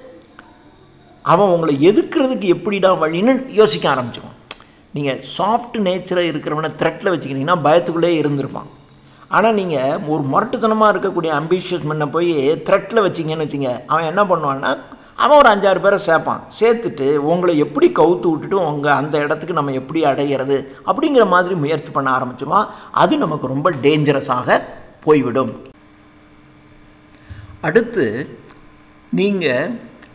அவன் உங்களை எதிர்க்கிறதுக்கு எப்படிடா வழின்னு யோசிக்க ஆரம்பிச்சிடுவான் நீங்கள் சாஃப்ட் நேச்சராக இருக்கிறவனை த்ரெட்டில் வச்சுக்கிட்டிங்கன்னா பயத்துக்குள்ளே இருந்திருப்பான் ஆனால் நீங்கள் ஒரு முரட்டுத்தனமாக இருக்கக்கூடிய அம்பிஷியஸ் மென்னை போய் த்ரெட்டில் வச்சிங்கன்னு வச்சுங்க அவன் என்ன பண்ணுவான்னா அவன் ஒரு அஞ்சாறு பேரை சேர்ப்பான் சேர்த்துட்டு உங்களை எப்படி கவுத்து விட்டுட்டு உங்கள் அந்த இடத்துக்கு நம்ம எப்படி அடைகிறது அப்படிங்கிற மாதிரி முயற்சி பண்ண ஆரம்பிச்சிடுவான் அது நமக்கு ரொம்ப டேஞ்சரஸாக போய்விடும் அடுத்து நீங்கள்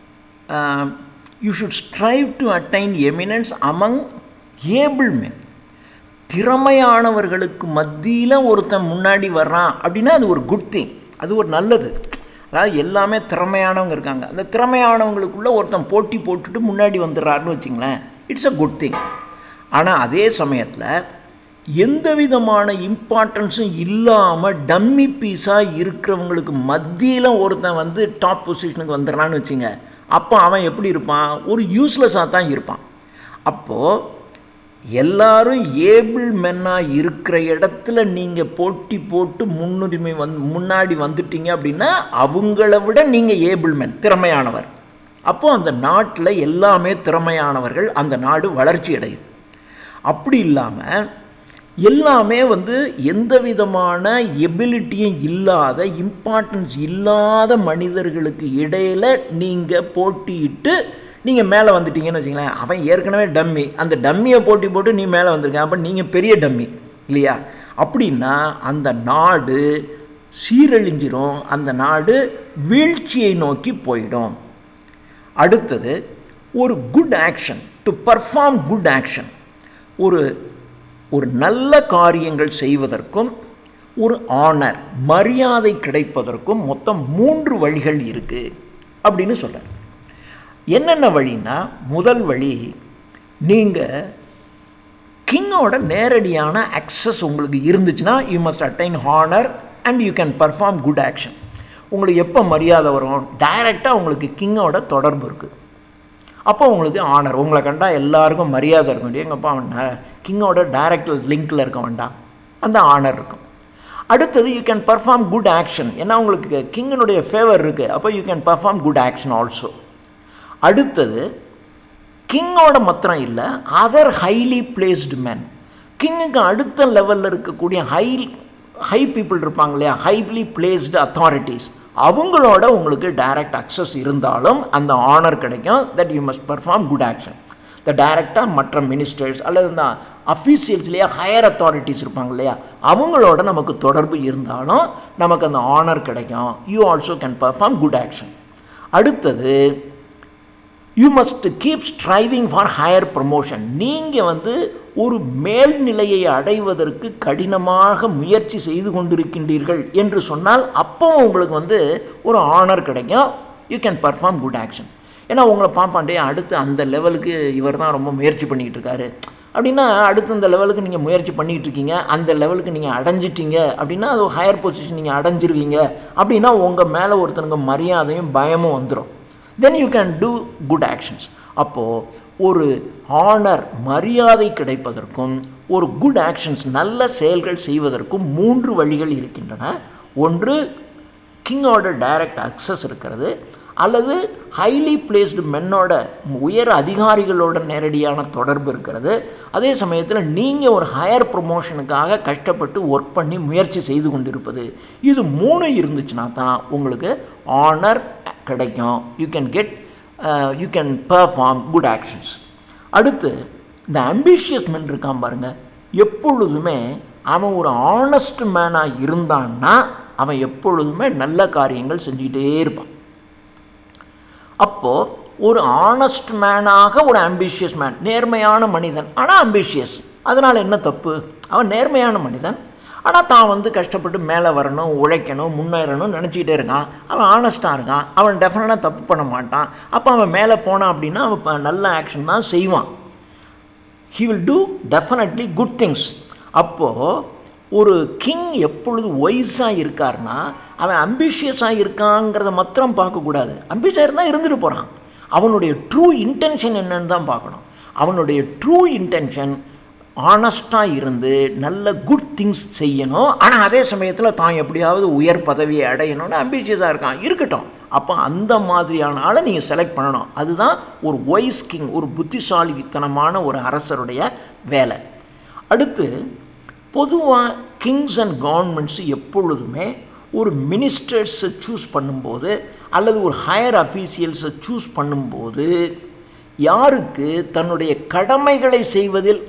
you should strive to attain eminence among able men திறமையானவர்களுக்கு மத்தியில் ஒருத்தன் முன்னாடி வர்றான் அப்படின்னா அது ஒரு குட் திங் அது ஒரு நல்லது அதாவது எல்லாமே திறமையானவங்க இருக்காங்க அந்த திறமையானவங்களுக்குள்ள ஒருத்தன் போட்டி போட்டுட்டு முன்னாடி வந்துடுறாருன்னு வச்சுங்களேன் இட்ஸ் அ குட் திங் ஆனால் அதே சமயத்தில் எந்த விதமான இம்பார்ட்டன்ஸும் இல்லாமல் டம்மி பீஸாக இருக்கிறவங்களுக்கு மத்தியில் ஒருத்தன் வந்து டாப் பொசிஷனுக்கு வந்துடுறான்னு வச்சுங்க அப்போ அவன் எப்படி இருப்பான் ஒரு யூஸ்லெஸ்ஸாக தான் இருப்பான் அப்போது எல்லாரும் ஏபிள் மென்னாக இருக்கிற இடத்துல நீங்கள் போட்டி போட்டு முன்னுரிமை வந் முன்னாடி வந்துட்டீங்க அப்படின்னா அவங்கள விட நீங்கள் ஏபிள் மென் திறமையானவர் அப்போ அந்த நாட்டில் எல்லாமே திறமையானவர்கள் அந்த நாடு வளர்ச்சி அடையும் அப்படி இல்லாமல் எல்லாமே வந்து எந்த விதமான எபிலிட்டியும் இல்லாத இம்பார்ட்டன்ஸ் இல்லாத மனிதர்களுக்கு இடையில் நீங்கள் போட்டியிட்டு நீங்கள் மேலே வந்துட்டீங்கன்னு வச்சுங்களேன் அவன் ஏற்கனவே டம்மி அந்த டம்மியை போட்டி போட்டு நீ மேலே வந்திருக்க அப்போ நீங்கள் பெரிய டம்மி இல்லையா அப்படின்னா அந்த நாடு சீரழிஞ்சிரும் அந்த நாடு வீழ்ச்சியை நோக்கி போயிடும் அடுத்தது ஒரு good action to perform good action ஒரு ஒரு நல்ல காரியங்கள் செய்வதற்கும் ஒரு ஆனர் மரியாதை கிடைப்பதற்கும் மொத்தம் மூன்று வழிகள் இருக்குது அப்படின்னு சொல்கிறார் என்னென்ன வழின்னா முதல் வழி நீங்கள் கிங்கோட நேரடியான அக்சஸ் உங்களுக்கு இருந்துச்சுன்னா you must attain honour and you can perform good action உங்களுக்கு எப்போ மரியாதை வரும் டைரெக்டாக உங்களுக்கு கிங்கோட தொடர்பு இருக்குது அப்போ உங்களுக்கு ஆனர் உங்களை கண்டா எல்லாருக்கும் மரியாதை இருக்கும் எங்கப்பா அவன் கிங்கோட டைரக்ட் லிங்க்கில் இருக்க வேண்டாம் அந்த ஆனர் இருக்கும் அடுத்தது you can perform good action ஏன்னா உங்களுக்கு கிங்கனுடைய ஃபேவர் இருக்குது அப்போ you can perform good action also அடுத்தது கிங்கோட மாத்திரம் இல்லை அதர் ஹைலி பிளேஸ்டு மேன் கிங்குக்கு அடுத்த லெவலில் இருக்கக்கூடிய ஹை ஹை பீப்புள் இருப்பாங்க இல்லையா ஹைலி பிளேஸ்டு அத்தாரிட்டிஸ் அவங்களோட உங்களுக்கு டைரக்ட் அக்சஸ் இருந்தாலும் அந்த ஆனர் கிடைக்கும் that you must perform good action இந்த டைரெக்டாக மற்ற மினிஸ்டர்ஸ் அல்லது இந்த அஃபீஷியல்ஸ்லேயே ஹையர் அத்தாரிட்டிஸ் இருப்பாங்க இல்லையா அவங்களோட நமக்கு தொடர்பு இருந்தாலும் நமக்கு அந்த ஆனர் கிடைக்கும் you also can perform good action அடுத்தது you must keep striving for higher promotion நீங்கள் வந்து ஒரு மேல்நிலையை அடைவதற்கு கடினமாக முயற்சி செய்து கொண்டிருக்கின்றீர்கள் என்று சொன்னால் அப்போ உங்களுக்கு வந்து ஒரு ஆனர் கிடைக்கும் you can perform good action ஏன்னா உங்களை பார்ப்பாண்டே அடுத்து அந்த லெவலுக்கு இவர் தான் ரொம்ப முயற்சி பண்ணிக்கிட்டு இருக்காரு அப்படின்னா அடுத்து அந்த லெவலுக்கு நீங்கள் முயற்சி பண்ணிகிட்டு இருக்கீங்க அந்த லெவலுக்கு நீங்கள் அடைஞ்சிட்டீங்க அப்படின்னா அது ஹையர் பொசிஷன் நீங்கள் அடைஞ்சிருவீங்க அப்படின்னா உங்கள் மேலே ஒருத்தனுக்கு மரியாதையும் பயமும் வந்துடும் then you can do good actions அப்போது ஒரு ஆனர் மரியாதை கிடைப்பதற்கும் ஒரு குட் ஆக்ஷன்ஸ் நல்ல செயல்கள் செய்வதற்கும் மூன்று வழிகள் இருக்கின்றன ஒன்று கிங்கோட டைரக்ட் அக்சஸ் இருக்கிறது அல்லது ஹைலி பிளேஸ்டு மென்னோட உயர் அதிகாரிகளோட நேரடியான தொடர்பு இருக்கிறது அதே சமயத்தில் நீங்கள் ஒரு ஹையர் ப்ரொமோஷனுக்காக கஷ்டப்பட்டு ஒர்க் பண்ணி முயற்சி செய்து கொண்டிருப்பது இது மூணு இருந்துச்சுன்னா தான் உங்களுக்கு ஆனர் கிடைக்கும் you can get you can perform good actions அடுத்து இந்த அம்பிஷியஸ் மென் இருக்கான் பாருங்க எப்பொழுதுமே அவன் ஒரு ஆனஸ்ட் மேனாக இருந்தான்னா அவன் எப்பொழுதுமே நல்ல காரியங்கள் செஞ்சுக்கிட்டே இருப்பான் அப்போது ஒரு ஆனஸ்ட் மேனாக ஒரு அம்பிஷியஸ் மேன் நேர்மையான மனிதன் ஆனால் அம்பிஷியஸ் அதனால் என்ன தப்பு அவன் நேர்மையான மனிதன் ஆனால் தான் வந்து கஷ்டப்பட்டு மேலே வரணும் உழைக்கணும் முன்னேறணும்னு நினச்சிக்கிட்டே இருக்கான் அவன் ஆனஸ்ட்டாக இருக்கான் அவன் டெஃபினட்டாக தப்பு பண்ண மாட்டான் அப்போ அவன் மேலே போனான் அப்படின்னா அவன் நல்ல ஆக்ஷன் தான் செய்வான் he will do definitely good things அப்போது ஒரு கிங் எப்பொழுது ஒய்ஸாக இருக்கார்னா அவன் அம்பிஷியஸாக இருக்காங்கிறத மாத்திரம் பார்க்கக்கூடாது அம்பிஷியஸ் இருந்தால் இருந்துட்டு போகிறான் அவனுடைய ட்ரூ இன்டென்ஷன் என்னன்னு தான் பார்க்கணும் அவனுடைய ட்ரூ இன்டென்ஷன் ஆனஸ்டாக இருந்து நல்ல குட் திங்ஸ் செய்யணும் ஆனால் அதே சமயத்தில் தான் எப்படியாவது உயர் பதவியை அடையணும்னு அம்பிஷியஸாக இருக்கான் இருக்கட்டும் அப்போ அந்த மாதிரியான ஆளை நீங்கள் செலக்ட் பண்ணணும் அதுதான் ஒரு ஒய்ஸ் கிங் ஒரு புத்திசாலித்தனமான ஒரு அரசருடைய வேலை அடுத்து பொதுவாக கிங்ஸ் அண்ட் கவர்மெண்ட்ஸ் எப்பொழுதுமே ஒரு மினிஸ்டர்ஸை சூஸ் பண்ணும்போது அல்லது ஒரு ஹையர் அஃபீஷியல்ஸை சூஸ் பண்ணும்போது யாருக்கு தன்னுடைய கடமைகளை செய்வதில்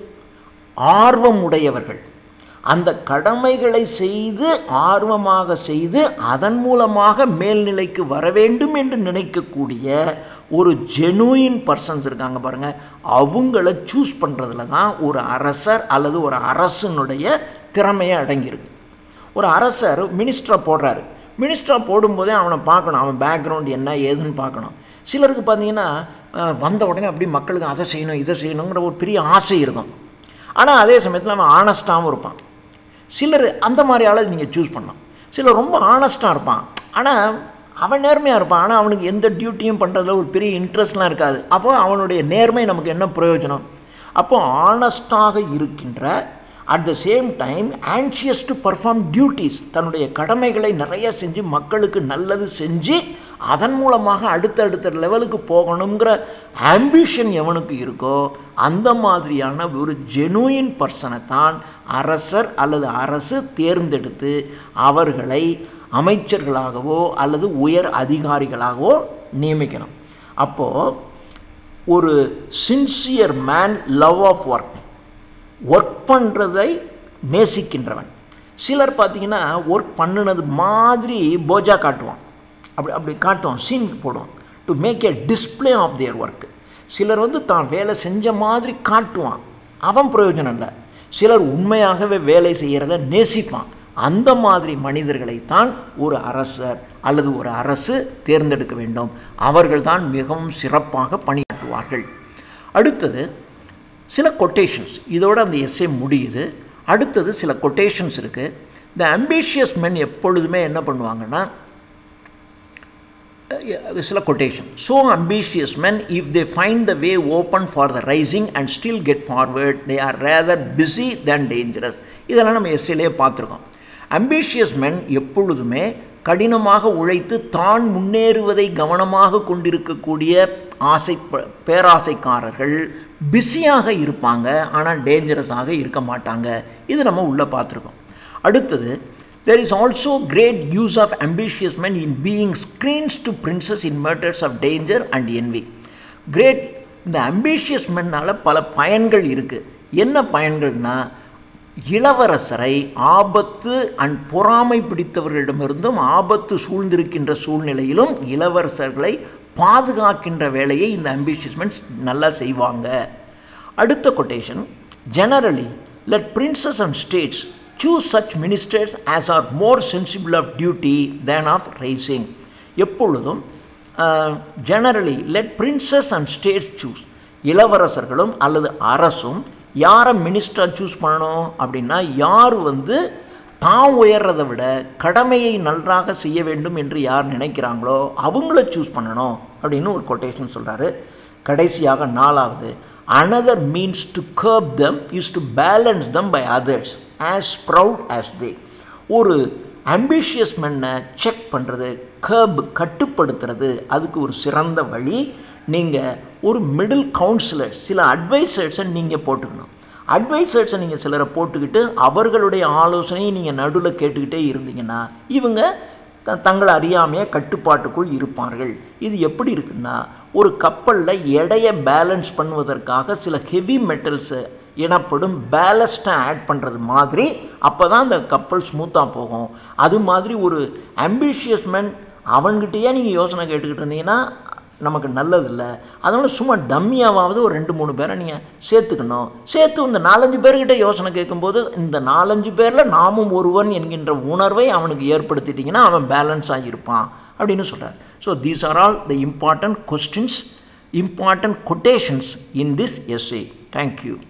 ஆர்வம் உடையவர்கள் அந்த கடமைகளை செய்து ஆர்வமாக செய்து அதன் மூலமாக மேல்நிலைக்கு வர வேண்டும் என்று நினைக்கக்கூடிய ஒரு ஜெனுயின் பர்சன்ஸ் இருக்காங்க பாருங்கள் அவங்கள சூஸ் பண்ணுறதுல தான் ஒரு அரசர் அல்லது ஒரு அரசனுடைய திறமையை அடங்கியிருக்கு ஒரு அரசர் மினிஸ்டரை போடுறாரு மினிஸ்டராக போடும்போதே அவனை பார்க்கணும் அவன் பேக்ரவுண்ட் என்ன ஏதுன்னு பார்க்கணும் சிலருக்கு பார்த்தீங்கன்னா வந்த உடனே அப்படி மக்களுக்கு அதை செய்யணும் இதை செய்யணுங்கிற ஒரு பெரிய ஆசை இருக்கும் ஆனால் அதே சமயத்தில் அவன் ஆனஸ்ட்டாகவும் இருப்பான் சிலர் அந்த மாதிரி ஆளை நீங்கள் சூஸ் பண்ணலாம் சிலர் ரொம்ப ஆனஸ்ட்டாக இருப்பான் ஆனால் அவன் நேர்மையாக இருப்பான் ஆனால் அவனுக்கு எந்த டியூட்டியும் பண்ணுறதுல ஒரு பெரிய இன்ட்ரெஸ்ட்லாம் இருக்காது அப்போ அவனுடைய நேர்மை நமக்கு என்ன பிரயோஜனம் அப்போ ஆனஸ்டாக இருக்கின்ற at the same time anxious to perform duties தன்னுடைய கடமைகளை நிறைய செஞ்சு மக்களுக்கு நல்லது செஞ்சு அதன் மூலமாக அடுத்தடுத்த லெவலுக்கு போகணுங்கிற ஆம்பிஷன் எவனுக்கு இருக்கோ அந்த மாதிரியான ஒரு ஜெனுயின் பர்சனை தான் அரசர் அல்லது அரசு தேர்ந்தெடுத்து அவர்களை அமைச்சர்களாகவோ அல்லது உயர் அதிகாரிகளாகவோ நியமிக்கணும் அப்போது ஒரு sincere man love of work work பண்ணுறதை நேசிக்கின்றவன் சிலர் பார்த்தீங்கன்னா ஒர்க் பண்ணினது மாதிரி போஜா காட்டுவான் அப்படி அப்படி காட்டுவான் சீன் போடுவான் to make a display of their work சிலர் வந்து தான் வேலை செஞ்ச மாதிரி காட்டுவான் அவன் பிரயோஜனம் இல்லை சிலர் உண்மையாகவே வேலை செய்கிறத நேசிப்பான் அந்த மாதிரி மனிதர்களைத்தான் ஒரு அரசர் அல்லது ஒரு அரசு தேர்ந்தெடுக்க வேண்டும் அவர்கள்தான் மிகவும் சிறப்பாக பணியாற்றுவார்கள் அடுத்தது சில கொட்டேஷன்ஸ் இதோட அந்த எஸ்ஏ முடியுது அடுத்தது சில கொட்டேஷன்ஸ் இருக்குது இந்த அம்பிஷியஸ் மென் எப்பொழுதுமே என்ன பண்ணுவாங்கன்னா சில quotation so ambitious men if they find the way open for the rising and still get forward they are rather busy than dangerous இதெல்லாம் நம்ம எஸ்ஏலே பார்த்துருக்கோம் அம்பிஷியஸ் மென் எப்பொழுதுமே கடினமாக உழைத்து தான் முன்னேறுவதை கவனமாக கொண்டிருக்கக்கூடிய ஆசை பேராசைக்காரர்கள் பிஸியாக இருப்பாங்க ஆனால் டேஞ்சரஸாக இருக்க மாட்டாங்க இது நம்ம உள்ளே பார்த்துருக்கோம் அடுத்தது there is also great use of ambitious men in being screens to princes in matters of danger and envy great இந்த ambitious மென்னால் பல பயன்கள் இருக்குது என்ன பயன்கள்னா இளவரசரை ஆபத்து அண்ட் பொறாமை பிடித்தவர்களிடமிருந்தும் ஆபத்து சூழ்ந்திருக்கின்ற சூழ்நிலையிலும் இளவரசர்களை பாதுகாக்கின்ற வேலையை இந்த அம்பிஷியஸ்மெண்ட்ஸ் நல்லா செய்வாங்க அடுத்த quotation generally let princes and states choose such ministers as are more sensible of duty than of rising எப்பொழுதும் generally let princes and states choose இளவரசர்களும் அல்லது அரசும் யாரை மினிஸ்டர் சூஸ் பண்ணணும் அப்படின்னா யார் வந்து தான் உயர்றதை விட கடமையை நன்றாக செய்ய வேண்டும் என்று யார் நினைக்கிறாங்களோ அவங்கள சூஸ் பண்ணணும் அப்படின்னு ஒரு கொட்டேஷன் சொல்கிறாரு கடைசியாக நாலாவது another means to curb them is to balance them by others as proud as they ஒரு அம்பிஷியஸ் மென்னை செக் பண்ணுறது கர்ப் கட்டுப்படுத்துறது அதுக்கு ஒரு சிறந்த வழி நீங்கள் ஒரு மிடில் கவுன்சிலர் சில அட்வைசர்ஸை நீங்கள் போட்டுக்கணும் அட்வைசர்ஸை நீங்கள் சிலரை போட்டுக்கிட்டு அவர்களுடைய ஆலோசனையை நீங்கள் நடுவில் கேட்டுக்கிட்டே இருந்தீங்கன்னா இவங்க த தங்களை அறியாமையே கட்டுப்பாட்டுக்குள் இருப்பார்கள் இது எப்படி இருக்குன்னா ஒரு கப்பலில் எடையை பேலன்ஸ் பண்ணுவதற்காக சில ஹெவி மெட்டல்ஸு எனப்படும் பேலஸ்ட்டை ஆட் பண்ணுறது மாதிரி அப்போ தான் அந்த கப்பல் ஸ்மூத்தாக போகும் அது மாதிரி ஒரு அம்பிஷியஸ் மேன் அவன்கிட்டயே நீங்கள் யோசனை கேட்டுக்கிட்டு இருந்தீங்கன்னா நமக்கு நல்லதில்லை அதனால் சும்மா டம்மியாவது ஒரு ரெண்டு மூணு பேரை நீங்கள் சேர்த்துக்கணும் சேர்த்து இந்த நாலஞ்சு பேர்கிட்ட யோசனை கேட்கும்போது இந்த நாலஞ்சு பேரில் நாமும் ஒருவன் என்கின்ற உணர்வை அவனுக்கு ஏற்படுத்திட்டிங்கன்னா அவன் பேலன்ஸாக இருப்பான் அப்படின்னு சொல்கிறார் so these are all the important questions important quotations in this S A thank you